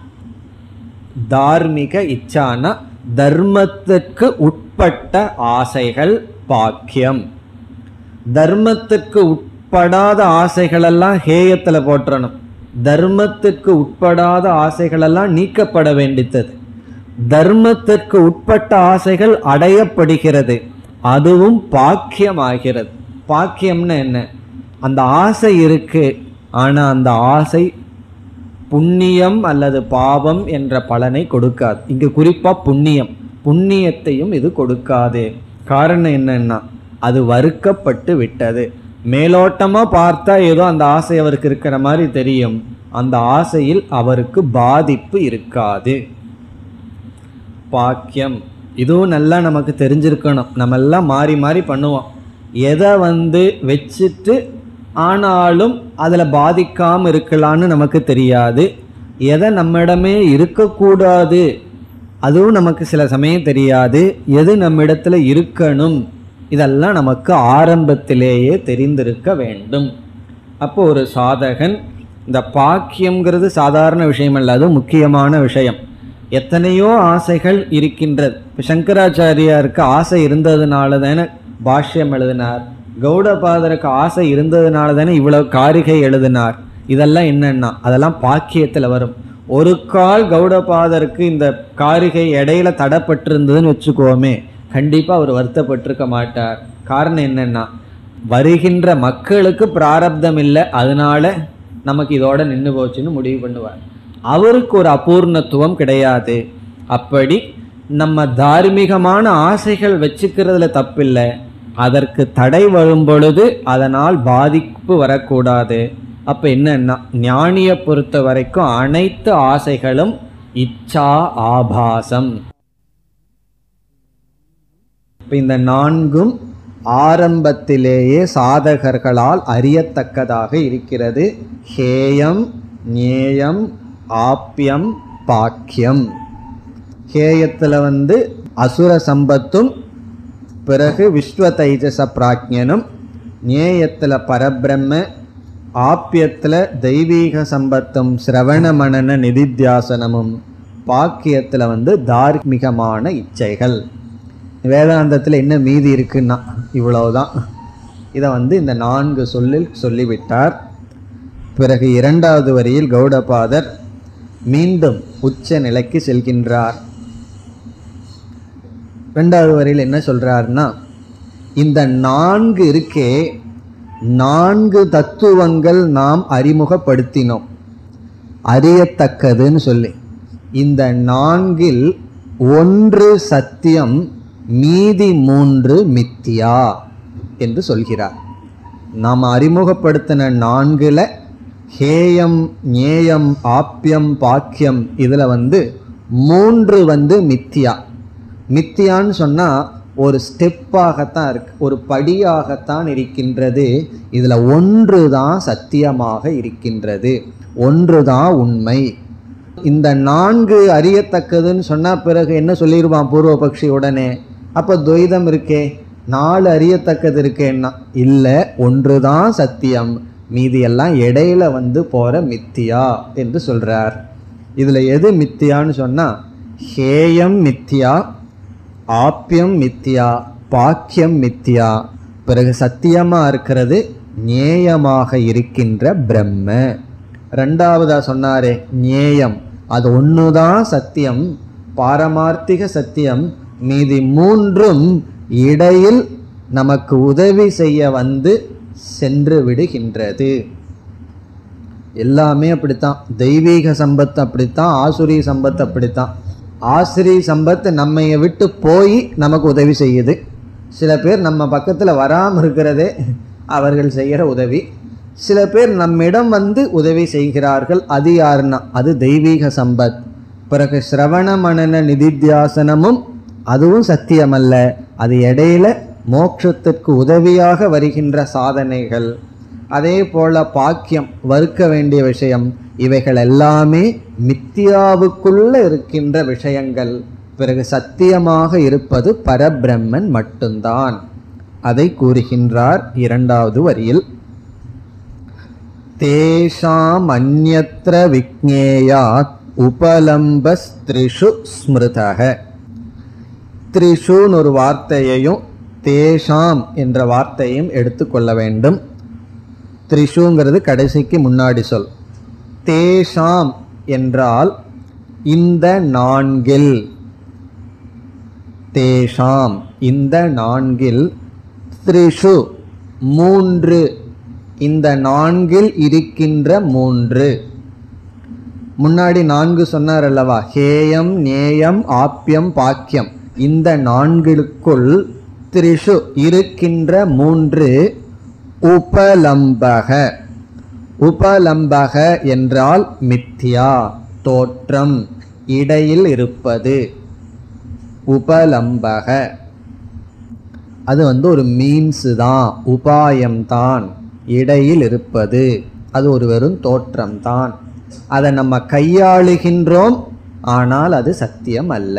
தார்மீக இச்சானா தர்மத்துக்கு உட்பட்ட ஆசைகள் பாக்கியம் தர்மத்துக்கு உட்படாத ஆசைகளெல்லாம் ஹேயத்தில் போற்றணும் தர்மத்திற்கு உட்படாத ஆசைகளெல்லாம் நீக்கப்பட வேண்டித்தது தர்மத்திற்கு உட்பட்ட ஆசைகள் அடையப்படுகிறது அதுவும் பாக்கியமாகிறது பாக்கியம்னு என்ன அந்த ஆசை இருக்கு ஆனா அந்த ஆசை புண்ணியம் அல்லது பாவம் என்ற பலனை கொடுக்காது இங்கு குறிப்பா புண்ணியம் புண்ணியத்தையும் இது கொடுக்காது காரணம் என்னன்னா அது வறுக்கப்பட்டு விட்டது மேலோட்டமா பார்த்தா ஏதோ அந்த ஆசை அவருக்கு இருக்கிற மாதிரி தெரியும் அந்த ஆசையில் அவருக்கு பாதிப்பு இருக்காது பாக்கியம் இதுவும் நல்லா நமக்கு தெரிஞ்சிருக்கணும் நம்ம எல்லாம் மாறி மாறி பண்ணுவோம் எதை வந்து வச்சுட்டு ஆனாலும் அதில் பாதிக்காமல் இருக்கலான்னு நமக்கு தெரியாது எதை நம்மிடமே இருக்கக்கூடாது அதுவும் நமக்கு சில சமயம் தெரியாது எது நம்மிடத்துல இருக்கணும் இதெல்லாம் நமக்கு ஆரம்பத்திலேயே தெரிந்திருக்க வேண்டும் அப்போ ஒரு சாதகன் இந்த பாக்கியம்ங்கிறது சாதாரண விஷயம் அல்ல அது முக்கியமான விஷயம் எத்தனையோ ஆசைகள் இருக்கின்றது இப்போ சங்கராச்சாரியாருக்கு ஆசை இருந்ததுனால தானே பாஷ்யம் எழுதினார் கௌடபாதருக்கு ஆசை இருந்ததுனால தானே இவ்வளவு காரிகை எழுதினார் இதெல்லாம் என்னன்னா அதெல்லாம் பாக்கியத்தில் வரும் ஒரு கால் கௌடபாதருக்கு இந்த காரிகை இடையில தடப்பட்டிருந்ததுன்னு வச்சுக்கோமே கண்டிப்பாக அவர் வருத்தப்பட்டிருக்க மாட்டார் காரணம் என்னன்னா வருகின்ற மக்களுக்கு பிராரப்தம் இல்லை அதனால நமக்கு இதோட நின்று போச்சுன்னு முடிவு பண்ணுவார் அவருக்கு ஒரு அபூர்ணத்துவம் கிடையாது அப்படி நம்ம தார்மீகமான ஆசைகள் வச்சுக்கிறதுல தப்பில்லை அதற்கு தடை வரும் பொழுது அதனால் பாதிப்பு வரக்கூடாது அப்ப என்னன்னா ஞானியை பொறுத்த வரைக்கும் அனைத்து ஆசைகளும் இச்சா ஆபாசம் இப்ப இந்த நான்கும் ஆரம்பத்திலேயே சாதகர்களால் அறியத்தக்கதாக இருக்கிறது ஹேயம் ஞேயம் ஆப்பியம் பாக்கியம் ஹேயத்தில் வந்து அசுர சம்பத்தும் பிறகு விஸ்வ தைஜச பிராஜ்யனும் ஞேயத்தில் பரபிரம்ம ஆப்பியத்தில் தெய்வீக சம்பத்தும் சிரவண மனன நிதித்தியாசனமும் பாக்கியத்தில் வந்து தார்மீகமான இச்சைகள் வேதாந்தத்தில் என்ன மீதி இருக்குன்னா இவ்வளவுதான் இதை வந்து இந்த நான்கு சொல்லில் சொல்லிவிட்டார் பிறகு இரண்டாவது வரியில் கௌடபாதர் மீண்டும் உச்ச நிலைக்கு செல்கின்றார் ரெண்டாவது வரியில் என்ன சொல்றாருன்னா இந்த நான்கு இருக்கே நான்கு தத்துவங்கள் நாம் அறிமுகப்படுத்தினோம் அறியத்தக்கதுன்னு சொல்லி இந்த நான்கில் ஒன்று சத்தியம் மீதி மூன்று மித்தியா என்று சொல்கிறார் நாம் அறிமுகப்படுத்தின நான்குல ஹேயம் ஞேயம் ஆப்பியம் பாக்கியம் இதில் வந்து மூன்று வந்து மித்தியா மித்தியான்னு சொன்னால் ஒரு ஸ்டெப்பாகத்தான் இருக்கு ஒரு படியாகத்தான் இருக்கின்றது இதில் ஒன்று தான் சத்தியமாக இருக்கின்றது ஒன்று தான் உண்மை இந்த நான்கு அறியத்தக்கதுன்னு சொன்ன பிறகு என்ன சொல்லிடுவான் பூர்வபக்ஷி உடனே அப்போ துவைதம் இருக்கே நாலு அறியத்தக்கது இருக்கேன்னா இல்லை ஒன்று தான் சத்தியம் மீதி எல்லாம் இடையில வந்து போற மித்தியா என்று சொல்றார் இதுல எது மித்தியான்னு சொன்னா ஹேயம் மித்தியா ஆப்பியம் மித்தியா பாக்கியம் மித்தியா பிறகு சத்தியமா இருக்கிறது நேயமாக இருக்கின்ற பிரம்ம ரெண்டாவதா சொன்னாரே நேயம் அது ஒண்ணுதான் சத்தியம் பாரமார்த்திக சத்தியம் மீதி மூன்றும் இடையில் நமக்கு உதவி செய்ய வந்து சென்று விடுகின்றது எல்லாமே அப்படித்தான் தெய்வீக சம்பத்து அப்படித்தான் ஆசுரி சம்பத்து அப்படித்தான் ஆசிரி சம்பத்து நம்மைய விட்டு போய் நமக்கு உதவி செய்யுது சில பேர் நம்ம பக்கத்தில் வராமல் இருக்கிறதே அவர்கள் செய்கிற உதவி சில பேர் நம்மிடம் வந்து உதவி செய்கிறார்கள் அது யாருன்னா அது தெய்வீக சம்பத் பிறகு சிரவண மனன நிதித்தியாசனமும் அதுவும் சத்தியமல்ல அது இடையில மோட்சத்திற்கு உதவியாக வருகின்ற சாதனைகள் அதே போல பாக்கியம் வறுக்க வேண்டிய விஷயம் இவைகள் எல்லாமே மித்தியாவுக்குள்ள இருக்கின்ற விஷயங்கள் பிறகு சத்தியமாக இருப்பது பரபிரம்மன் மட்டும்தான் அதை கூறுகின்றார் இரண்டாவது வரியில் தேஷாம் அந்யத்ர விக்னேயாத் உபலம்பஸ்திரிஷு ஸ்மிருதக த்ரிஷுன்னு ஒரு வார்த்தையையும் தேஷாம் என்ற வார்த்தையும் எடுத்துக்கொள்ள வேண்டும் த்ரிஷுங்கிறது கடைசிக்கு முன்னாடி சொல் தேஷாம் என்றால் இந்த நான்கில் தேஷாம் இந்த நான்கில் த்ரிஷு மூன்று இந்த நான்கில் இருக்கின்ற மூன்று முன்னாடி நான்கு சொன்னார் அல்லவா ஹேயம் நேயம் ஆப்பியம் பாக்கியம் இந்த நான்கிற்குள் த்ரிஷு இருக்கின்ற மூன்று உபலம்பக உபலம்பக என்றால் மித்யா தோற்றம் இடையில் இருப்பது உபலம்பக அது வந்து ஒரு மீன்ஸ் தான் உபாயம்தான் இடையில் இருப்பது அது ஒரு வெறும் தோற்றம்தான் அதை நம்ம கையாளுகின்றோம் ஆனால் அது சத்தியம் அல்ல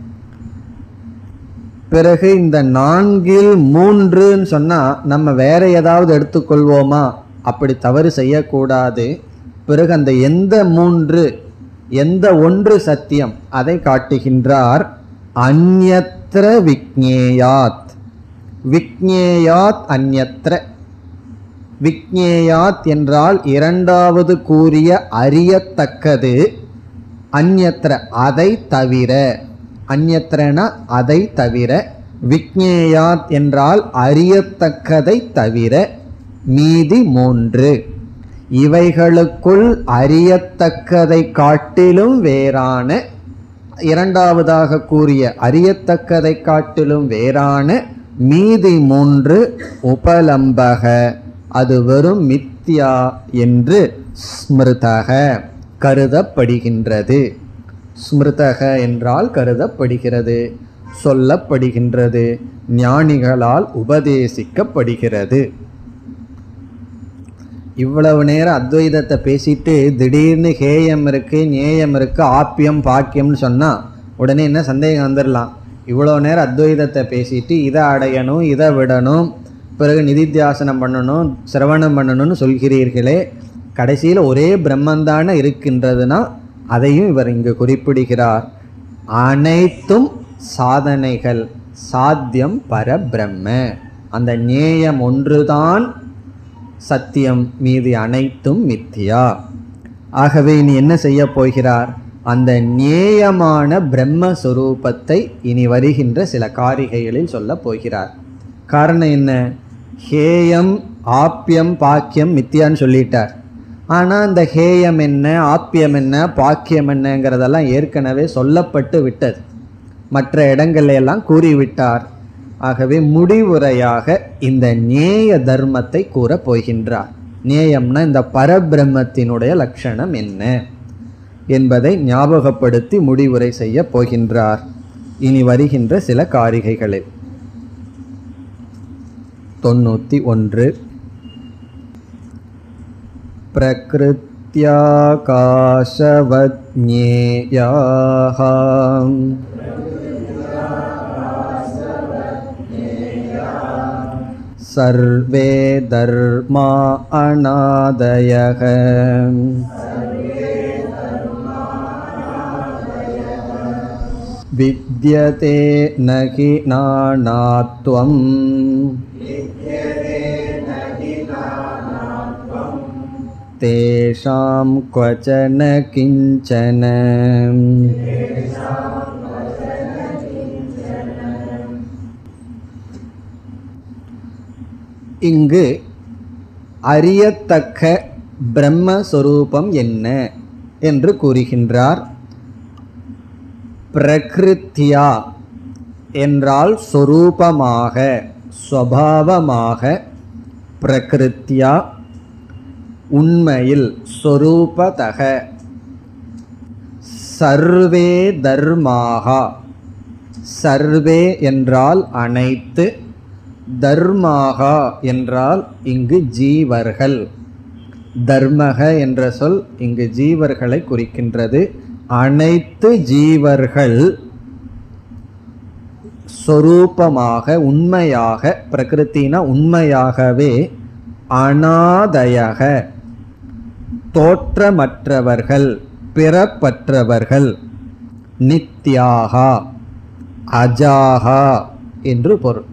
பிறகு இந்த நான்கில் மூன்றுன்னு சொன்னா நம்ம வேற ஏதாவது எடுத்துக்கொள்வோமா அப்படி தவறு செய்யக்கூடாது பிறகு அந்த எந்த மூன்று எந்த ஒன்று சத்தியம் அதை காட்டுகின்றார் அந்யத்ர விக்னேயாத் விக்னேயாத் அந்யத்ர விக்னேயாத் என்றால் இரண்டாவது கூறிய அறியத்தக்கது அந்யத்ர அதை தவிர அந்யத்ரன அதை தவிர விக்னேயாத் என்றால் அறியத்தக்கதை தவிர மீதி மூன்று இவைகளுக்குள் அறியத்தக்கதை காட்டிலும் வேறான இரண்டாவதாக கூறிய அறியத்தக்கதை காட்டிலும் வேறான மீதி மூன்று உபலம்பக அது வெறும் மித்யா என்று ஸ்மிருதக கருதப்படுகின்றது ஸ்மிருதக என்றால் கருதப்படுகிறது சொல்லப்படுகின்றது ஞானிகளால் உபதேசிக்கப்படுகிறது இவ்வளவு நேரம் அத்வைதத்தை பேசிட்டு திடீர்னு ஹேயம் இருக்கு நேயம் இருக்கு ஆப்பியம் பாக்கியம்னு சொன்னா உடனே என்ன சந்தேகம் வந்துடலாம் இவ்வளோ நேரம் அத்வைதத்தை பேசிட்டு இதை அடையணும் இதை விடணும் பிறகு நிதித்தியாசனம் பண்ணணும் சிரவணம் பண்ணணும்னு சொல்கிறீர்களே கடைசியில் ஒரே பிரம்மந்தானே இருக்கின்றதுன்னா அதையும் இவர் இங்கு குறிப்பிடுகிறார் அனைத்தும் சாதனைகள் சாத்தியம் பரபிரம்ம அந்த நேயம் ஒன்றுதான் சத்தியம் மீதி அனைத்தும் மித்தியா ஆகவே இனி என்ன செய்ய போகிறார் அந்த நேயமான பிரம்மஸ்வரூபத்தை இனி வருகின்ற சில காரிகைகளில் சொல்ல போகிறார் காரணம் என்ன ஹேயம் ஆப்பியம் பாக்கியம் மித்தியான்னு சொல்லிட்டார் ஆனால் அந்த ஹேயம் என்ன ஆப்பியம் என்ன பாக்கியம் என்னங்கிறதெல்லாம் ஏற்கனவே சொல்லப்பட்டு விட்டது மற்ற இடங்கள்ல எல்லாம் கூறிவிட்டார் ஆகவே முடிவுரையாக இந்த நேய தர்மத்தை கூறப் போகின்றார் நேயம்னா இந்த பரபிரம்மத்தினுடைய லட்சணம் என்ன என்பதை ஞாபகப்படுத்தி முடிவுரை செய்ய போகின்றார் இனி வருகின்ற சில காரிகைகளில் தொண்ணூற்றி ஒன்று प्रकृत्याकाशवज्ञेयाः सर्वे धर्मा अनादयः विद्यते न हि नानात्वम् तेषां क्वचन किञ्चन இங்கு அறியத்தக்க பிரம்மஸ்வரூபம் என்ன என்று கூறுகின்றார் பிரகிருத்தியா என்றால் சொரூபமாக ஸ்வபாவமாக பிரகிருத்தியா உண்மையில் சொரூபதக சர்வே தர்மாகா சர்வே என்றால் அனைத்து தர்மாகா என்றால் இங்கு ஜீவர்கள் தர்மக என்ற சொல் இங்கு ஜீவர்களை குறிக்கின்றது அனைத்து ஜீவர்கள் சொரூபமாக உண்மையாக பிரகிருத்தினா உண்மையாகவே அனாதயக தோற்றமற்றவர்கள் பிறப்பற்றவர்கள் நித்யாகா அஜாகா என்று பொருள்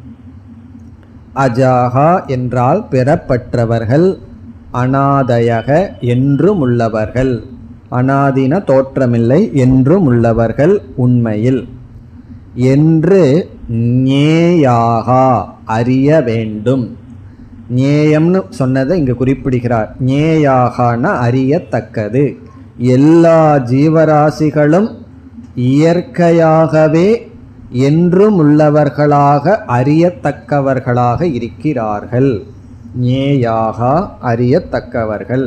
அஜாகா என்றால் பிறப்பற்றவர்கள் அனாதயக என்றும் உள்ளவர்கள் அனாதின தோற்றமில்லை என்றும் உள்ளவர்கள் உண்மையில் என்று ஞேயாகா அறிய வேண்டும் ஞேயம்னு சொன்னதை இங்கு குறிப்பிடுகிறார் ஞேயாகான அறியத்தக்கது எல்லா ஜீவராசிகளும் இயற்கையாகவே என்றும் உள்ளவர்களாக அறியத்தக்கவர்களாக இருக்கிறார்கள் ஞேயாகா அறியத்தக்கவர்கள்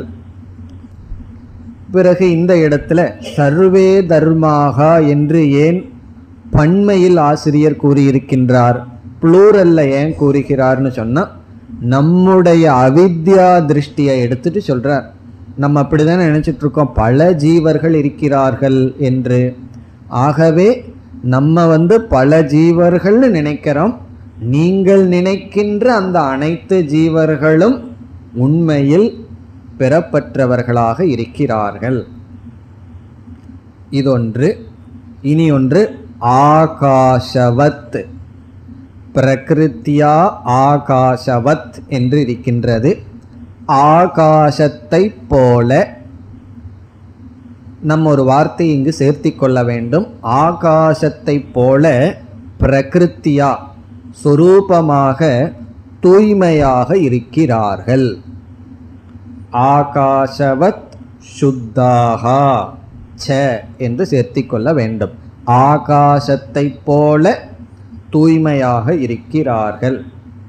பிறகு இந்த இடத்துல சர்வே தர்மாகா என்று ஏன் பன்மையில் ஆசிரியர் கூறியிருக்கின்றார் ப்ளூரல்ல ஏன் கூறுகிறார்னு சொன்னா நம்முடைய அவித்யா திருஷ்டியை எடுத்துட்டு சொல்றார் நம்ம அப்படிதானே நினைச்சிட்டு இருக்கோம் பல ஜீவர்கள் இருக்கிறார்கள் என்று ஆகவே நம்ம வந்து பல ஜீவர்கள்னு நினைக்கிறோம் நீங்கள் நினைக்கின்ற அந்த அனைத்து ஜீவர்களும் உண்மையில் பெறப்பற்றவர்களாக இருக்கிறார்கள் இதொன்று இனி ஒன்று ஆகாஷவத் பிரகிருத்தியா ஆகாஷவத் என்று இருக்கின்றது ஆகாசத்தை போல நம்ம ஒரு வார்த்தை இங்கு சேர்த்தி கொள்ள வேண்டும் ஆகாசத்தை போல பிரகிருத்தியா சொரூபமாக தூய்மையாக இருக்கிறார்கள் ஆகாஷவத் சுத்தாகா ச என்று சேர்த்திக் கொள்ள வேண்டும் ஆகாசத்தைப் போல தூய்மையாக இருக்கிறார்கள்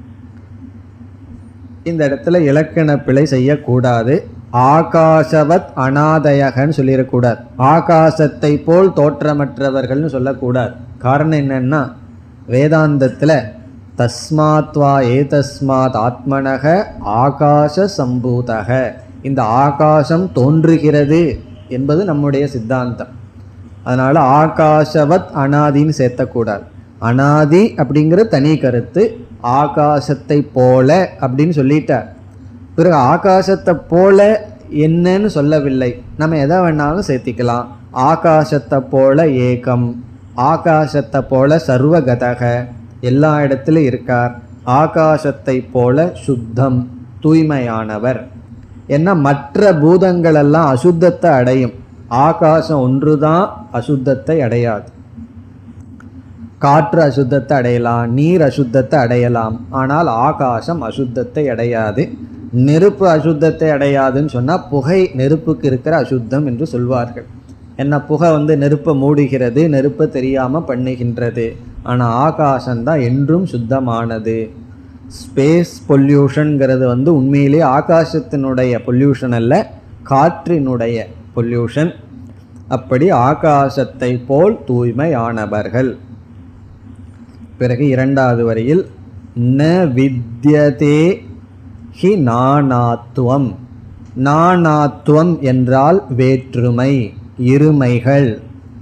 இந்த இடத்துல இலக்கண பிழை செய்யக்கூடாது ஆகாசவத் அனாதயகன்னு சொல்லிடக்கூடாது ஆகாசத்தை போல் தோற்றமற்றவர்கள்னு சொல்லக்கூடாது காரணம் என்னன்னா வேதாந்தத்தில் தஸ்மாத்வா ஏதஸ்மாத் ஆத்மனக ஆகாச சம்பூதக இந்த ஆகாசம் தோன்றுகிறது என்பது நம்முடைய சித்தாந்தம் அதனால ஆகாசவத் அனாதின்னு சேர்த்தக்கூடாது அனாதி அப்படிங்கிற தனி கருத்து ஆகாசத்தை போல அப்படின்னு சொல்லிட்டார் பிறகு ஆகாசத்தை போல என்னன்னு சொல்லவில்லை நம்ம எதை வேணாலும் சேர்த்திக்கலாம் ஆகாசத்தை போல ஏகம் ஆகாசத்தை போல சர்வகதக எல்லா இடத்துலையும் இருக்கார் ஆகாசத்தை போல சுத்தம் தூய்மையானவர் ஏன்னா மற்ற பூதங்கள் எல்லாம் அசுத்தத்தை அடையும் ஆகாசம் ஒன்றுதான் அசுத்தத்தை அடையாது காற்று அசுத்தத்தை அடையலாம் நீர் அசுத்தத்தை அடையலாம் ஆனால் ஆகாசம் அசுத்தத்தை அடையாது நெருப்பு அசுத்தத்தை அடையாதுன்னு சொன்னால் புகை நெருப்புக்கு இருக்கிற அசுத்தம் என்று சொல்வார்கள் என்ன புகை வந்து நெருப்பை மூடுகிறது நெருப்பை தெரியாமல் பண்ணுகின்றது ஆனால் ஆகாசம்தான் என்றும் சுத்தமானது ஸ்பேஸ் பொல்யூஷன்கிறது வந்து உண்மையிலே ஆகாசத்தினுடைய பொல்யூஷன் அல்ல காற்றினுடைய பொல்யூஷன் அப்படி ஆகாசத்தை போல் தூய்மையானவர்கள் பிறகு இரண்டாவது வரியில் ந வித்யதே ஹி நானாத்துவம் நானாத்துவம் என்றால் வேற்றுமை இருமைகள்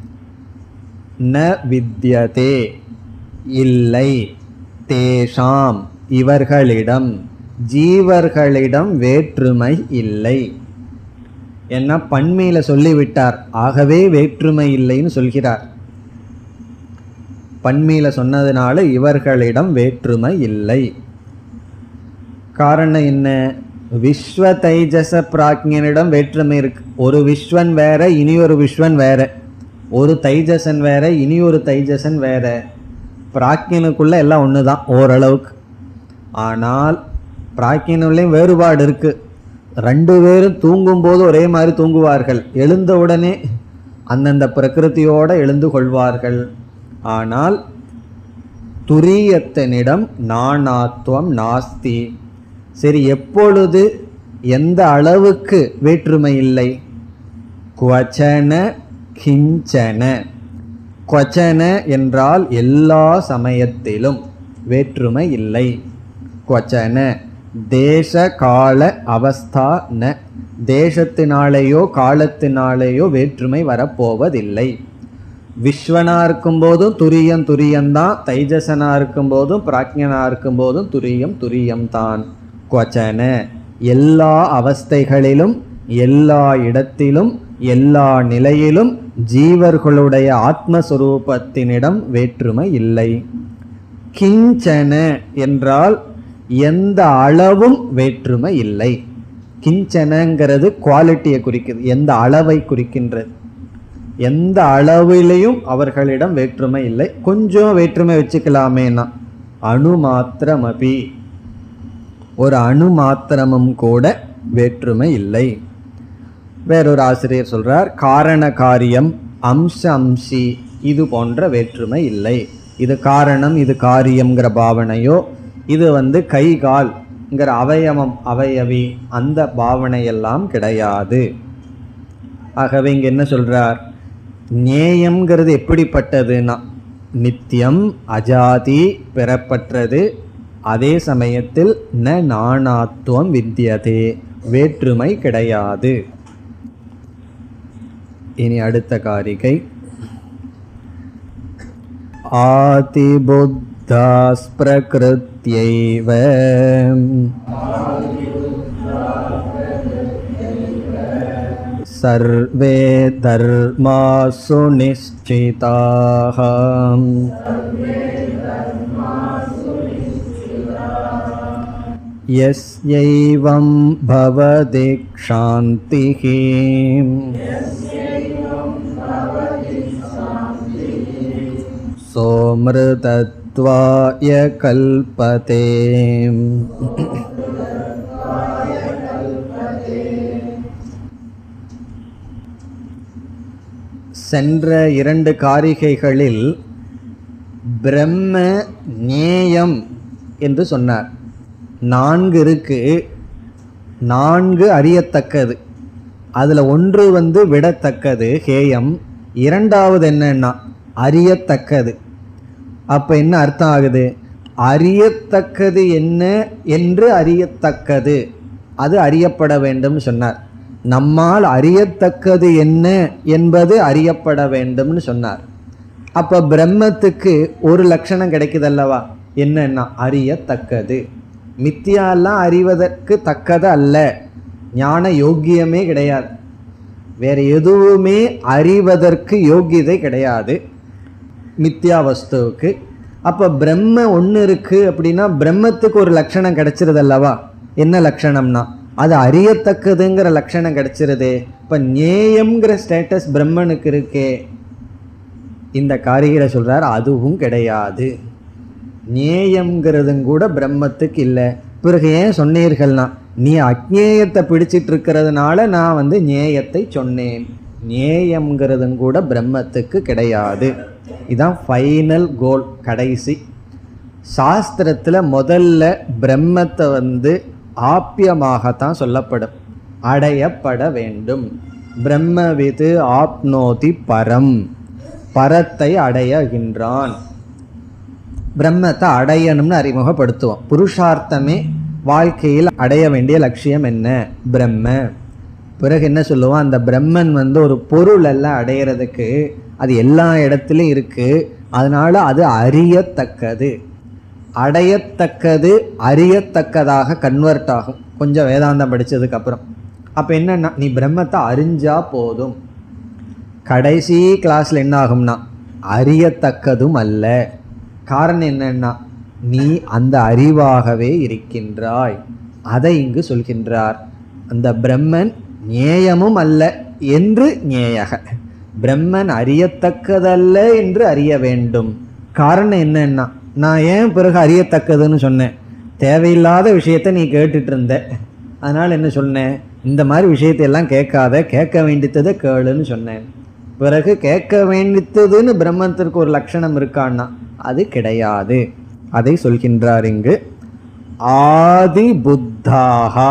ந வித்யதே இல்லை தேஷாம் இவர்களிடம் ஜீவர்களிடம் வேற்றுமை இல்லை என்ன பன்மையில சொல்லிவிட்டார் ஆகவே வேற்றுமை இல்லைன்னு சொல்கிறார் பன்மையில சொன்னதுனால இவர்களிடம் வேற்றுமை இல்லை காரணம் என்ன விஸ்வ தைஜச பிராக்ஞனிடம் வேற்றுமை இருக்கு ஒரு விஸ்வன் வேற இனி ஒரு விஸ்வன் வேற ஒரு தைஜசன் வேற இனி ஒரு தைஜசன் வேற பிராக்ஞனுக்குள்ள எல்லாம் ஒன்று தான் ஓரளவுக்கு ஆனால் பிராக்ஞனுள்ளேயும் வேறுபாடு இருக்கு ரெண்டு பேரும் தூங்கும்போது ஒரே மாதிரி தூங்குவார்கள் எழுந்த உடனே அந்தந்த பிரகிருதியோட எழுந்து கொள்வார்கள் ஆனால் துரியத்தனிடம் நானாத்துவம் நாஸ்தி சரி எப்பொழுது எந்த அளவுக்கு வேற்றுமை இல்லை குவச்சன கிஞ்சன குவச்சன என்றால் எல்லா சமயத்திலும் வேற்றுமை இல்லை குவச்சன தேச கால அவஸ்தா ந தேசத்தினாலேயோ காலத்தினாலேயோ வேற்றுமை வரப்போவதில்லை விஸ்வனா இருக்கும்போதும் துரியம் துரியம்தான் தைஜசனா இருக்கும்போதும் பிராக்ஞனா இருக்கும்போதும் துரியம் துரியம்தான் கொச்சன எல்லா அவஸ்தைகளிலும் எல்லா இடத்திலும் எல்லா நிலையிலும் ஜீவர்களுடைய ஆத்மஸ்வரூபத்தினிடம் வேற்றுமை இல்லை கிஞ்சன என்றால் எந்த அளவும் வேற்றுமை இல்லை கிஞ்சனங்கிறது குவாலிட்டியை குறிக்குது எந்த அளவை குறிக்கின்றது எந்த அளவிலையும் அவர்களிடம் வேற்றுமை இல்லை கொஞ்சம் வேற்றுமை வச்சுக்கலாமேனா அணு மாத்திரமபி ஒரு அணு மாத்திரமும் கூட வேற்றுமை இல்லை வேறொரு ஆசிரியர் சொல்றார் காரண காரியம் அம்ச அம்சி இது போன்ற வேற்றுமை இல்லை இது காரணம் இது காரியம்ங்கிற பாவனையோ இது வந்து கை கால்ங்கிற அவயவம் அவயவி அந்த பாவனையெல்லாம் கிடையாது ஆகவே இங்க என்ன சொல்றார் நேயம்ங்கிறது எப்படிப்பட்டதுன்னா நித்தியம் அஜாதி பெறப்பட்டது அதே சமயத்தில் ந நாணாத்துவம் வித்தியதே வேற்றுமை கிடையாது இனி அடுத்த காரிகை ஆதிபுத்தாஸ் பிரகிருத்யைவ सर्वे धर्मासु निश्चिताः यस्यैवं भवति क्षान्तिः सोमृतत्वाय कल्पते சென்ற இரண்டு காரிகைகளில் பிரம்ம நேயம் என்று சொன்னார் நான்கு இருக்கு நான்கு அறியத்தக்கது அதில் ஒன்று வந்து விடத்தக்கது ஹேயம் இரண்டாவது என்னன்னா அறியத்தக்கது அப்போ என்ன அர்த்தம் ஆகுது அறியத்தக்கது என்ன என்று அறியத்தக்கது அது அறியப்பட வேண்டும் சொன்னார் நம்மால் அறியத்தக்கது என்ன என்பது அறியப்பட வேண்டும்னு சொன்னார் அப்போ பிரம்மத்துக்கு ஒரு லட்சணம் கிடைக்குதல்லவா என்னன்னா அறியத்தக்கது மித்தியாலாம் அறிவதற்கு தக்கது அல்ல ஞான யோக்கியமே கிடையாது வேற எதுவுமே அறிவதற்கு யோகியதை கிடையாது மித்யா வஸ்துவுக்கு அப்போ பிரம்ம ஒன்று இருக்கு அப்படின்னா பிரம்மத்துக்கு ஒரு லட்சணம் கிடைச்சிருது அல்லவா என்ன லட்சணம்னா அது அறியத்தக்கதுங்கிற லட்சணம் கிடைச்சிருதே இப்போ நேயம்ங்கிற ஸ்டேட்டஸ் பிரம்மனுக்கு இருக்கே இந்த காரிகையில் சொல்றார் அதுவும் கிடையாது நேயம்ங்கிறதும் கூட பிரம்மத்துக்கு இல்லை பிறகு ஏன் சொன்னீர்கள்னா நீ அக்ஞேயத்தை பிடிச்சிட்டு இருக்கிறதுனால நான் வந்து நேயத்தை சொன்னேன் நேயம்ங்கிறதும் கூட பிரம்மத்துக்கு கிடையாது இதான் ஃபைனல் கோல் கடைசி சாஸ்திரத்தில் முதல்ல பிரம்மத்தை வந்து ஆப்பியமாகத்தான் சொல்லப்படும் அடையப்பட வேண்டும் பிரம்மவிது ஆப்னோதி பரம் பரத்தை அடையகின்றான் பிரம்மத்தை அடையணும்னு அறிமுகப்படுத்துவோம் புருஷார்த்தமே வாழ்க்கையில் அடைய வேண்டிய லட்சியம் என்ன பிரம்ம பிறகு என்ன சொல்லுவோம் அந்த பிரம்மன் வந்து ஒரு பொருள் எல்லாம் அடையிறதுக்கு அது எல்லா இடத்துலையும் இருக்கு அதனால அது அறியத்தக்கது அடையத்தக்கது அறியத்தக்கதாக கன்வெர்ட் ஆகும் கொஞ்சம் வேதாந்தம் படிச்சதுக்கு அப்புறம் அப்போ என்னன்னா நீ பிரம்மத்தை அறிஞ்சா போதும் கடைசி கிளாஸ்ல என்ன ஆகும்னா அறியத்தக்கதும் அல்ல காரணம் என்னன்னா நீ அந்த அறிவாகவே இருக்கின்றாய் அதை இங்கு சொல்கின்றார் அந்த பிரம்மன் நேயமும் அல்ல என்று நேயக பிரம்மன் அறியத்தக்கதல்ல என்று அறிய வேண்டும் காரணம் என்னன்னா நான் ஏன் பிறகு அறியத்தக்கதுன்னு சொன்னேன் தேவையில்லாத விஷயத்த நீ கேட்டுட்டு இருந்த அதனால என்ன சொன்னேன் இந்த மாதிரி விஷயத்தை எல்லாம் கேட்காத கேட்க வேண்டியதை கேளுன்னு சொன்னேன் பிறகு கேட்க வேண்டியதுன்னு பிரம்மத்திற்கு ஒரு லட்சணம் இருக்கான்னா அது கிடையாது அதை சொல்கின்றார் இங்கு ஆதி புத்தாகா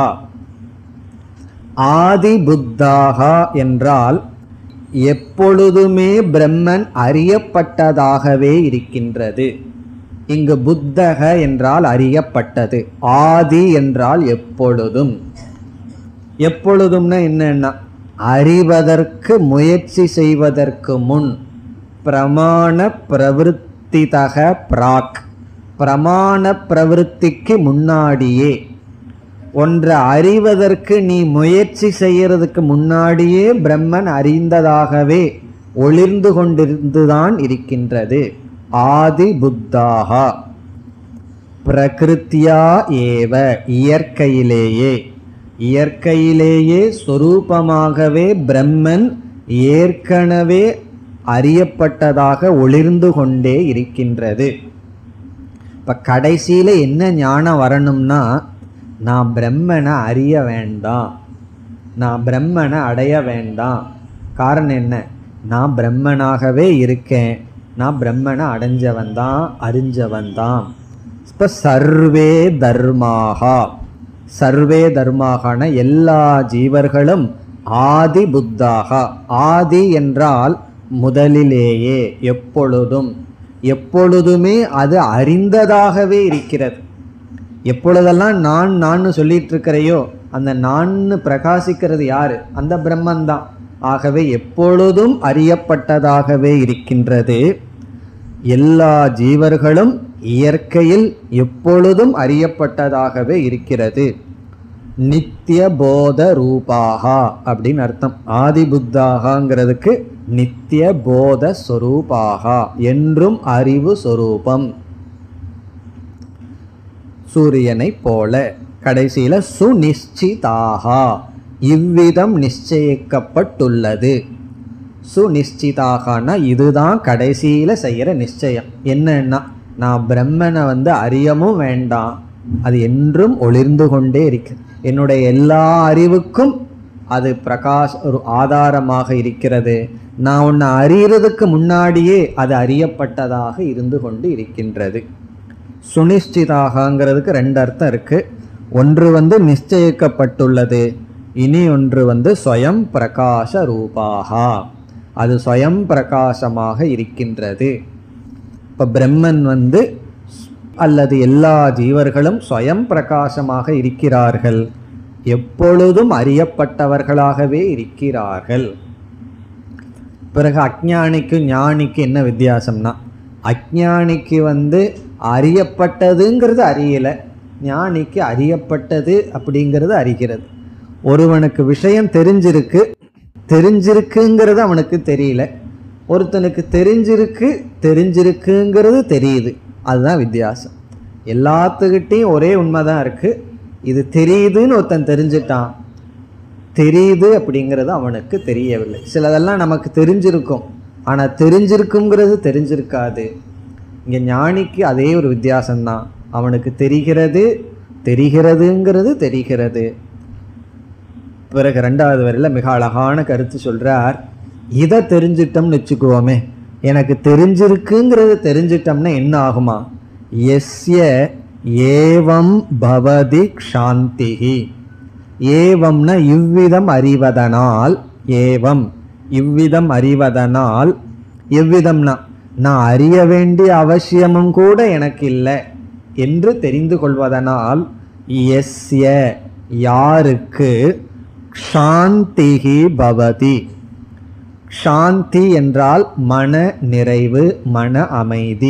ஆதி புத்தாகா என்றால் எப்பொழுதுமே பிரம்மன் அறியப்பட்டதாகவே இருக்கின்றது இங்கு புத்தக என்றால் அறியப்பட்டது ஆதி என்றால் எப்பொழுதும் எப்பொழுதும்னா என்னன்னா அறிவதற்கு முயற்சி செய்வதற்கு முன் பிரமாண பிரவருத்திதக பிராக் பிரமாண பிரவருத்திக்கு முன்னாடியே ஒன்றை அறிவதற்கு நீ முயற்சி செய்யறதுக்கு முன்னாடியே பிரம்மன் அறிந்ததாகவே ஒளிர்ந்து கொண்டிருந்துதான் இருக்கின்றது ஆதி புத்தாகா பிரகிருத்தியா ஏவ இயற்கையிலேயே இயற்கையிலேயே சொரூபமாகவே பிரம்மன் ஏற்கனவே அறியப்பட்டதாக ஒளிர்ந்து கொண்டே இருக்கின்றது இப்ப கடைசியில என்ன ஞானம் வரணும்னா நான் பிரம்மனை அறிய வேண்டாம் நான் பிரம்மனை அடைய வேண்டாம் காரணம் என்ன நான் பிரம்மனாகவே இருக்கேன் நான் பிரம்மனை அடைஞ்சவன் தான் அறிஞ்சவன் தான் இப்போ சர்வே தர்மாகா சர்வே தர்மாகான எல்லா ஜீவர்களும் ஆதி புத்தாகா ஆதி என்றால் முதலிலேயே எப்பொழுதும் எப்பொழுதுமே அது அறிந்ததாகவே இருக்கிறது எப்பொழுதெல்லாம் நான் நான் சொல்லிட்டு இருக்கிறையோ அந்த நான்னு பிரகாசிக்கிறது யாரு அந்த பிரம்மன் தான் ஆகவே எப்பொழுதும் அறியப்பட்டதாகவே இருக்கின்றது எல்லா ஜீவர்களும் இயற்கையில் எப்பொழுதும் அறியப்பட்டதாகவே இருக்கிறது நித்திய போத ரூபாகா அப்படின்னு அர்த்தம் ஆதி புத்தாகாங்கிறதுக்கு நித்திய போத சொரூபாகா என்றும் அறிவு சொரூபம் சூரியனை போல கடைசியில சுனிஷ்சிதாகா இவ்விதம் நிச்சயிக்கப்பட்டுள்ளது சுனிஷ்சிதாகனா இதுதான் கடைசியில செய்யற நிச்சயம் என்னன்னா நான் பிரம்மனை வந்து அறியவும் வேண்டாம் அது என்றும் ஒளிர்ந்து கொண்டே இருக்கு என்னுடைய எல்லா அறிவுக்கும் அது பிரகாஷ் ஒரு ஆதாரமாக இருக்கிறது நான் உன்னை அறியறதுக்கு முன்னாடியே அது அறியப்பட்டதாக இருந்து கொண்டு இருக்கின்றது சுனிஷ்டிதாகங்கிறதுக்கு ரெண்டு அர்த்தம் இருக்கு ஒன்று வந்து நிச்சயிக்கப்பட்டுள்ளது இனி ஒன்று வந்து ஸ்வயம் பிரகாச ரூபாகா அது ஸ்வயம் பிரகாசமாக இருக்கின்றது இப்போ பிரம்மன் வந்து அல்லது எல்லா ஜீவர்களும் ஸ்வயம் பிரகாசமாக இருக்கிறார்கள் எப்பொழுதும் அறியப்பட்டவர்களாகவே இருக்கிறார்கள் பிறகு அஜ்ஞானிக்கு ஞானிக்கு என்ன வித்தியாசம்னா அஜ்ஞானிக்கு வந்து அறியப்பட்டதுங்கிறது அறியலை ஞானிக்கு அறியப்பட்டது அப்படிங்கிறது அறிகிறது ஒருவனுக்கு விஷயம் தெரிஞ்சிருக்கு தெரிஞ்சிருக்குங்கிறது அவனுக்கு தெரியல ஒருத்தனுக்கு தெரிஞ்சிருக்கு தெரிஞ்சிருக்குங்கிறது தெரியுது அதுதான் வித்தியாசம் எல்லாத்துக்கிட்டேயும் ஒரே உண்மை தான் இருக்குது இது தெரியுதுன்னு ஒருத்தன் தெரிஞ்சிட்டான் தெரியுது அப்படிங்கிறது அவனுக்கு தெரியவில்லை சிலதெல்லாம் நமக்கு தெரிஞ்சிருக்கும் ஆனால் தெரிஞ்சிருக்குங்கிறது தெரிஞ்சிருக்காது இங்கே ஞானிக்கு அதே ஒரு வித்தியாசம்தான் அவனுக்கு தெரிகிறது தெரிகிறதுங்கிறது தெரிகிறது பிறகு ரெண்டாவது வரையில் மிக அழகான கருத்து சொல்றார் இதை தெரிஞ்சிட்டோம்னு வச்சுக்குவோமே எனக்கு தெரிஞ்சிருக்குங்கிறது தெரிஞ்சிட்டோம்னா என்ன ஆகுமா எஸ்ய ஏவம் பவதி க்ஷாந்திஹி ஏவம்னா இவ்விதம் அறிவதனால் ஏவம் இவ்விதம் அறிவதனால் எவ்விதம்னா நான் அறிய வேண்டிய அவசியமும் கூட எனக்கு இல்லை என்று தெரிந்து கொள்வதனால் எஸ்ய யாருக்கு க்ஷாந்திகி பவதி சாந்தி என்றால் மன நிறைவு மன அமைதி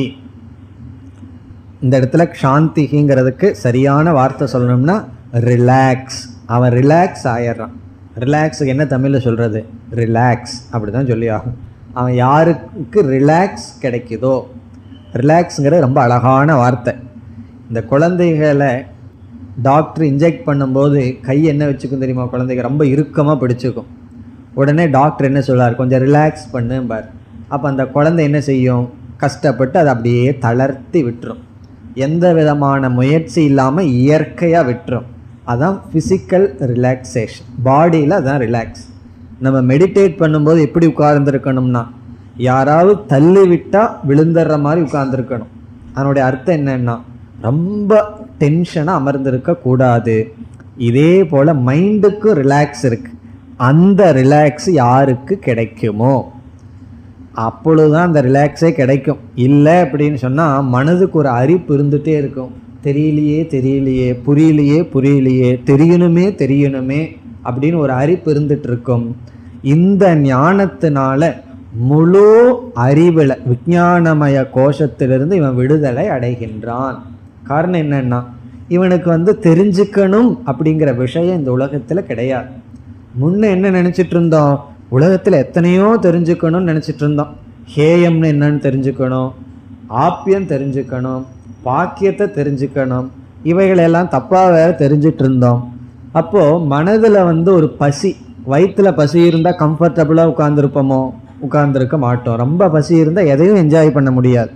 இந்த இடத்துல சாந்திங்கிறதுக்கு சரியான வார்த்தை சொல்லணும்னா ரிலாக்ஸ் அவன் ரிலாக்ஸ் ஆயிடுறான் ரிலாக்ஸுக்கு என்ன தமிழில் சொல்கிறது ரிலாக்ஸ் அப்படி தான் சொல்லி ஆகும் அவன் யாருக்கு ரிலாக்ஸ் கிடைக்குதோ ரிலாக்ஸுங்கிறது ரொம்ப அழகான வார்த்தை இந்த குழந்தைகளை டாக்டர் இன்ஜெக்ட் பண்ணும்போது கை என்ன வச்சுக்கும் தெரியுமா குழந்தைங்க ரொம்ப இறுக்கமாக பிடிச்சிக்கும் உடனே டாக்டர் என்ன சொல்றார் கொஞ்சம் ரிலாக்ஸ் பண்ணும்பார் அப்போ அந்த குழந்தை என்ன செய்யும் கஷ்டப்பட்டு அதை அப்படியே தளர்த்தி விட்டுரும் எந்த விதமான முயற்சி இல்லாமல் இயற்கையாக விட்டுரும் அதான் ஃபிசிக்கல் ரிலாக்ஸேஷன் பாடியில் அதான் ரிலாக்ஸ் நம்ம மெடிடேட் பண்ணும்போது எப்படி உட்கார்ந்துருக்கணும்னா யாராவது தள்ளி விட்டால் விழுந்துடுற மாதிரி உட்கார்ந்துருக்கணும் அதனுடைய அர்த்தம் என்னன்னா ரொம்ப டென்ஷனாக அமர்ந்திருக்க கூடாது இதே போல் மைண்டுக்கும் ரிலாக்ஸ் இருக்கு அந்த ரிலாக்ஸ் யாருக்கு கிடைக்குமோ அப்பொழுதுதான் அந்த ரிலாக்ஸே கிடைக்கும் இல்லை அப்படின்னு சொன்னால் மனதுக்கு ஒரு அரிப்பு இருந்துகிட்டே இருக்கும் தெரியலையே தெரியலையே புரியலையே புரியலையே தெரியணுமே தெரியணுமே அப்படின்னு ஒரு அரிப்பு இருந்துட்டு இருக்கும் இந்த ஞானத்தினால முழு அறிவில் விஞ்ஞானமய கோஷத்திலிருந்து இவன் விடுதலை அடைகின்றான் காரணம் என்னன்னா இவனுக்கு வந்து தெரிஞ்சுக்கணும் அப்படிங்கிற விஷயம் இந்த உலகத்தில் கிடையாது முன்ன என்ன நினச்சிட்டு இருந்தோம் உலகத்தில் எத்தனையோ தெரிஞ்சுக்கணும்னு நினச்சிட்டு இருந்தோம் ஹேயம்னு என்னன்னு தெரிஞ்சுக்கணும் ஆப்பியம் தெரிஞ்சுக்கணும் பாக்கியத்தை தெரிஞ்சுக்கணும் இவைகளெல்லாம் தப்பாக வேற தெரிஞ்சிட்டு இருந்தோம் அப்போது மனதில் வந்து ஒரு பசி வயிற்றுல பசி இருந்தால் கம்ஃபர்டபுளாக உட்காந்துருப்போமோ உட்கார்ந்துருக்க மாட்டோம் ரொம்ப பசி இருந்தால் எதையும் என்ஜாய் பண்ண முடியாது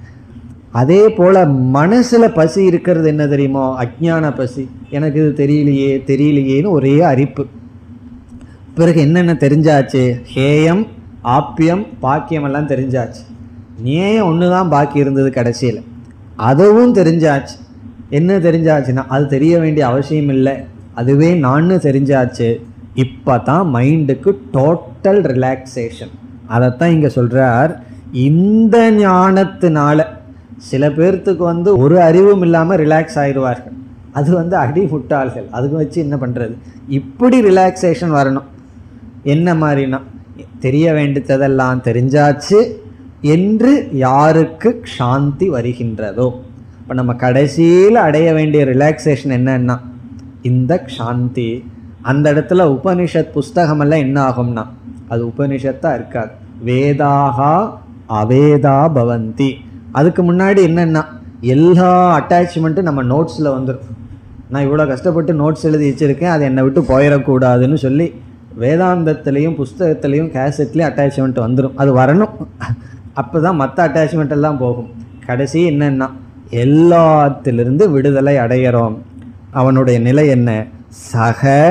அதே போல் மனசில் பசி இருக்கிறது என்ன தெரியுமோ அஜ்ஞான பசி எனக்கு இது தெரியலையே தெரியலையேன்னு ஒரே அரிப்பு பிறகு என்னென்ன தெரிஞ்சாச்சு ஹேயம் ஆப்பியம் பாக்கியம் எல்லாம் தெரிஞ்சாச்சு நேயம் ஒன்று தான் பாக்கி இருந்தது கடைசியில் அதுவும் தெரிஞ்சாச்சு என்ன தெரிஞ்சாச்சுன்னா அது தெரிய வேண்டிய அவசியம் இல்லை அதுவே நான்னு தெரிஞ்சாச்சு இப்போ தான் மைண்டுக்கு டோட்டல் ரிலாக்ஸேஷன் அதைத்தான் இங்கே சொல்கிறார் இந்த ஞானத்தினால சில பேர்த்துக்கு வந்து ஒரு அறிவும் இல்லாமல் ரிலாக்ஸ் ஆயிடுவார்கள் அது வந்து அடி முட்டாள்கள் அதுக்கு வச்சு என்ன பண்ணுறது இப்படி ரிலாக்ஸேஷன் வரணும் என்ன மாதிரினா தெரிய வேண்டியதெல்லாம் தெரிஞ்சாச்சு என்று யாருக்கு சாந்தி வருகின்றதோ இப்போ நம்ம கடைசியில் அடைய வேண்டிய ரிலாக்ஸேஷன் என்னன்னா இந்த சாந்தி அந்த இடத்துல உபனிஷத் புஸ்தகமெல்லாம் என்ன ஆகும்னா அது உபனிஷத்தாக இருக்காது வேதாகா அவேதா பவந்தி அதுக்கு முன்னாடி என்னென்னா எல்லா அட்டாச்மெண்ட்டும் நம்ம நோட்ஸில் வந்துடும் நான் இவ்வளோ கஷ்டப்பட்டு நோட்ஸ் எழுதி வச்சுருக்கேன் அது என்னை விட்டு போயிடக்கூடாதுன்னு சொல்லி வேதாந்தத்துலேயும் புஸ்தகத்துலேயும் கேசட்லேயும் அட்டாச்மெண்ட் வந்துடும் அது வரணும் அப்போ தான் மற்ற அட்டாச்மெண்ட் எல்லாம் போகும் கடைசி என்னென்னா எல்லாத்திலிருந்து விடுதலை அடைகிறோம் அவனுடைய நிலை என்ன சக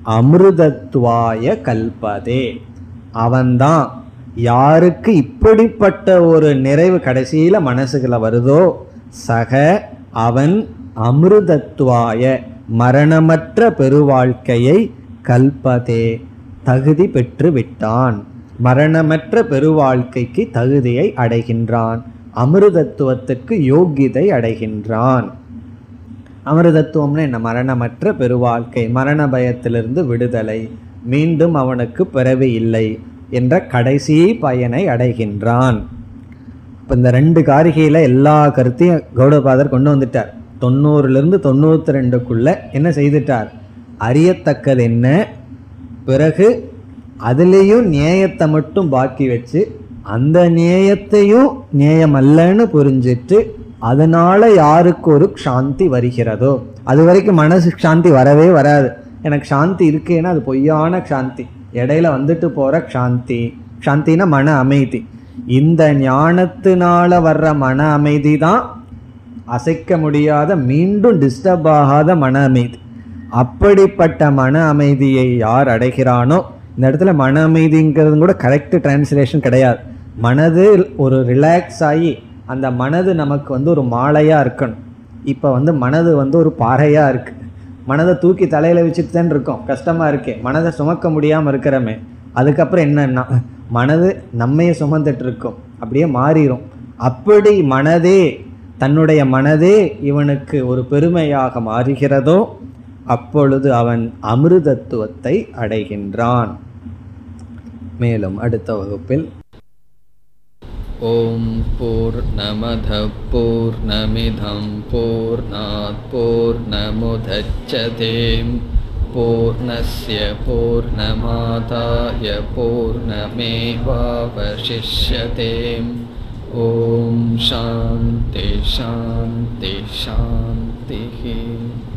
அமிர்தத்வாய கல்பதே அவன்தான் யாருக்கு இப்படிப்பட்ட ஒரு நிறைவு கடைசியில மனசுக்குள்ள வருதோ சக அவன் அமிர்தத்வாய மரணமற்ற பெருவாழ்க்கையை கல்பதே தகுதி பெற்று விட்டான் மரணமற்ற பெருவாழ்க்கைக்கு தகுதியை அடைகின்றான் அமிர்தத்துவத்துக்கு யோகிதை அடைகின்றான் அமிர்தத்துவம்னு என்ன மரணமற்ற பெருவாழ்க்கை மரண பயத்திலிருந்து விடுதலை மீண்டும் அவனுக்கு பிறவி இல்லை என்ற கடைசி பயனை அடைகின்றான் இப்போ இந்த ரெண்டு காரிகையில் எல்லா கருத்தையும் கௌடபாதர் கொண்டு வந்துட்டார் தொண்ணூறுலேருந்து தொண்ணூற்றி ரெண்டுக்குள்ள என்ன செய்துட்டார் அறியத்தக்கது என்ன பிறகு அதுலேயும் நியாயத்தை மட்டும் பாக்கி வச்சு அந்த நியாயத்தையும் நியாயம் அல்லன்னு புரிஞ்சிட்டு அதனால யாருக்கு ஒரு சாந்தி வருகிறதோ அது வரைக்கும் மனசு சாந்தி வரவே வராது எனக்கு சாந்தி இருக்கேன்னா அது பொய்யான சாந்தி இடையில வந்துட்டு போற சாந்தி சாந்தினா மன அமைதி இந்த ஞானத்தினால வர்ற மன அமைதி தான் அசைக்க முடியாத மீண்டும் டிஸ்டர்ப் ஆகாத மன அமைதி அப்படிப்பட்ட மன அமைதியை யார் அடைகிறானோ இந்த இடத்துல மன அமைதிங்கிறது கூட கரெக்ட் டிரான்ஸ்லேஷன் கிடையாது மனது ஒரு ரிலாக்ஸ் ஆகி அந்த மனது நமக்கு வந்து ஒரு மாலையாக இருக்கணும் இப்போ வந்து மனது வந்து ஒரு பாறையாக இருக்கு மனதை தூக்கி தலையில் வச்சுட்டு தான் இருக்கோம் கஷ்டமாக இருக்கே மனதை சுமக்க முடியாமல் இருக்கிறமே அதுக்கப்புறம் என்னன்னா மனது நம்மையே சுமந்துட்டு இருக்கும் அப்படியே மாறிடும் அப்படி மனதே தன்னுடைய மனதே இவனுக்கு ஒரு பெருமையாக மாறுகிறதோ அப்பொழுது அவன் அமிர்தத்துவத்தை அடைகின்றான் மேலும் அடுத்த வகுப்பில் ॐ पूर्णमधः पूर्णमिधं पूर्णात् पूर्णमुदच्छते पूर्णस्य पूर्णमादाय पूर्णमेवावशिष्यते ॐ शान्ति शान्ति शान्तिः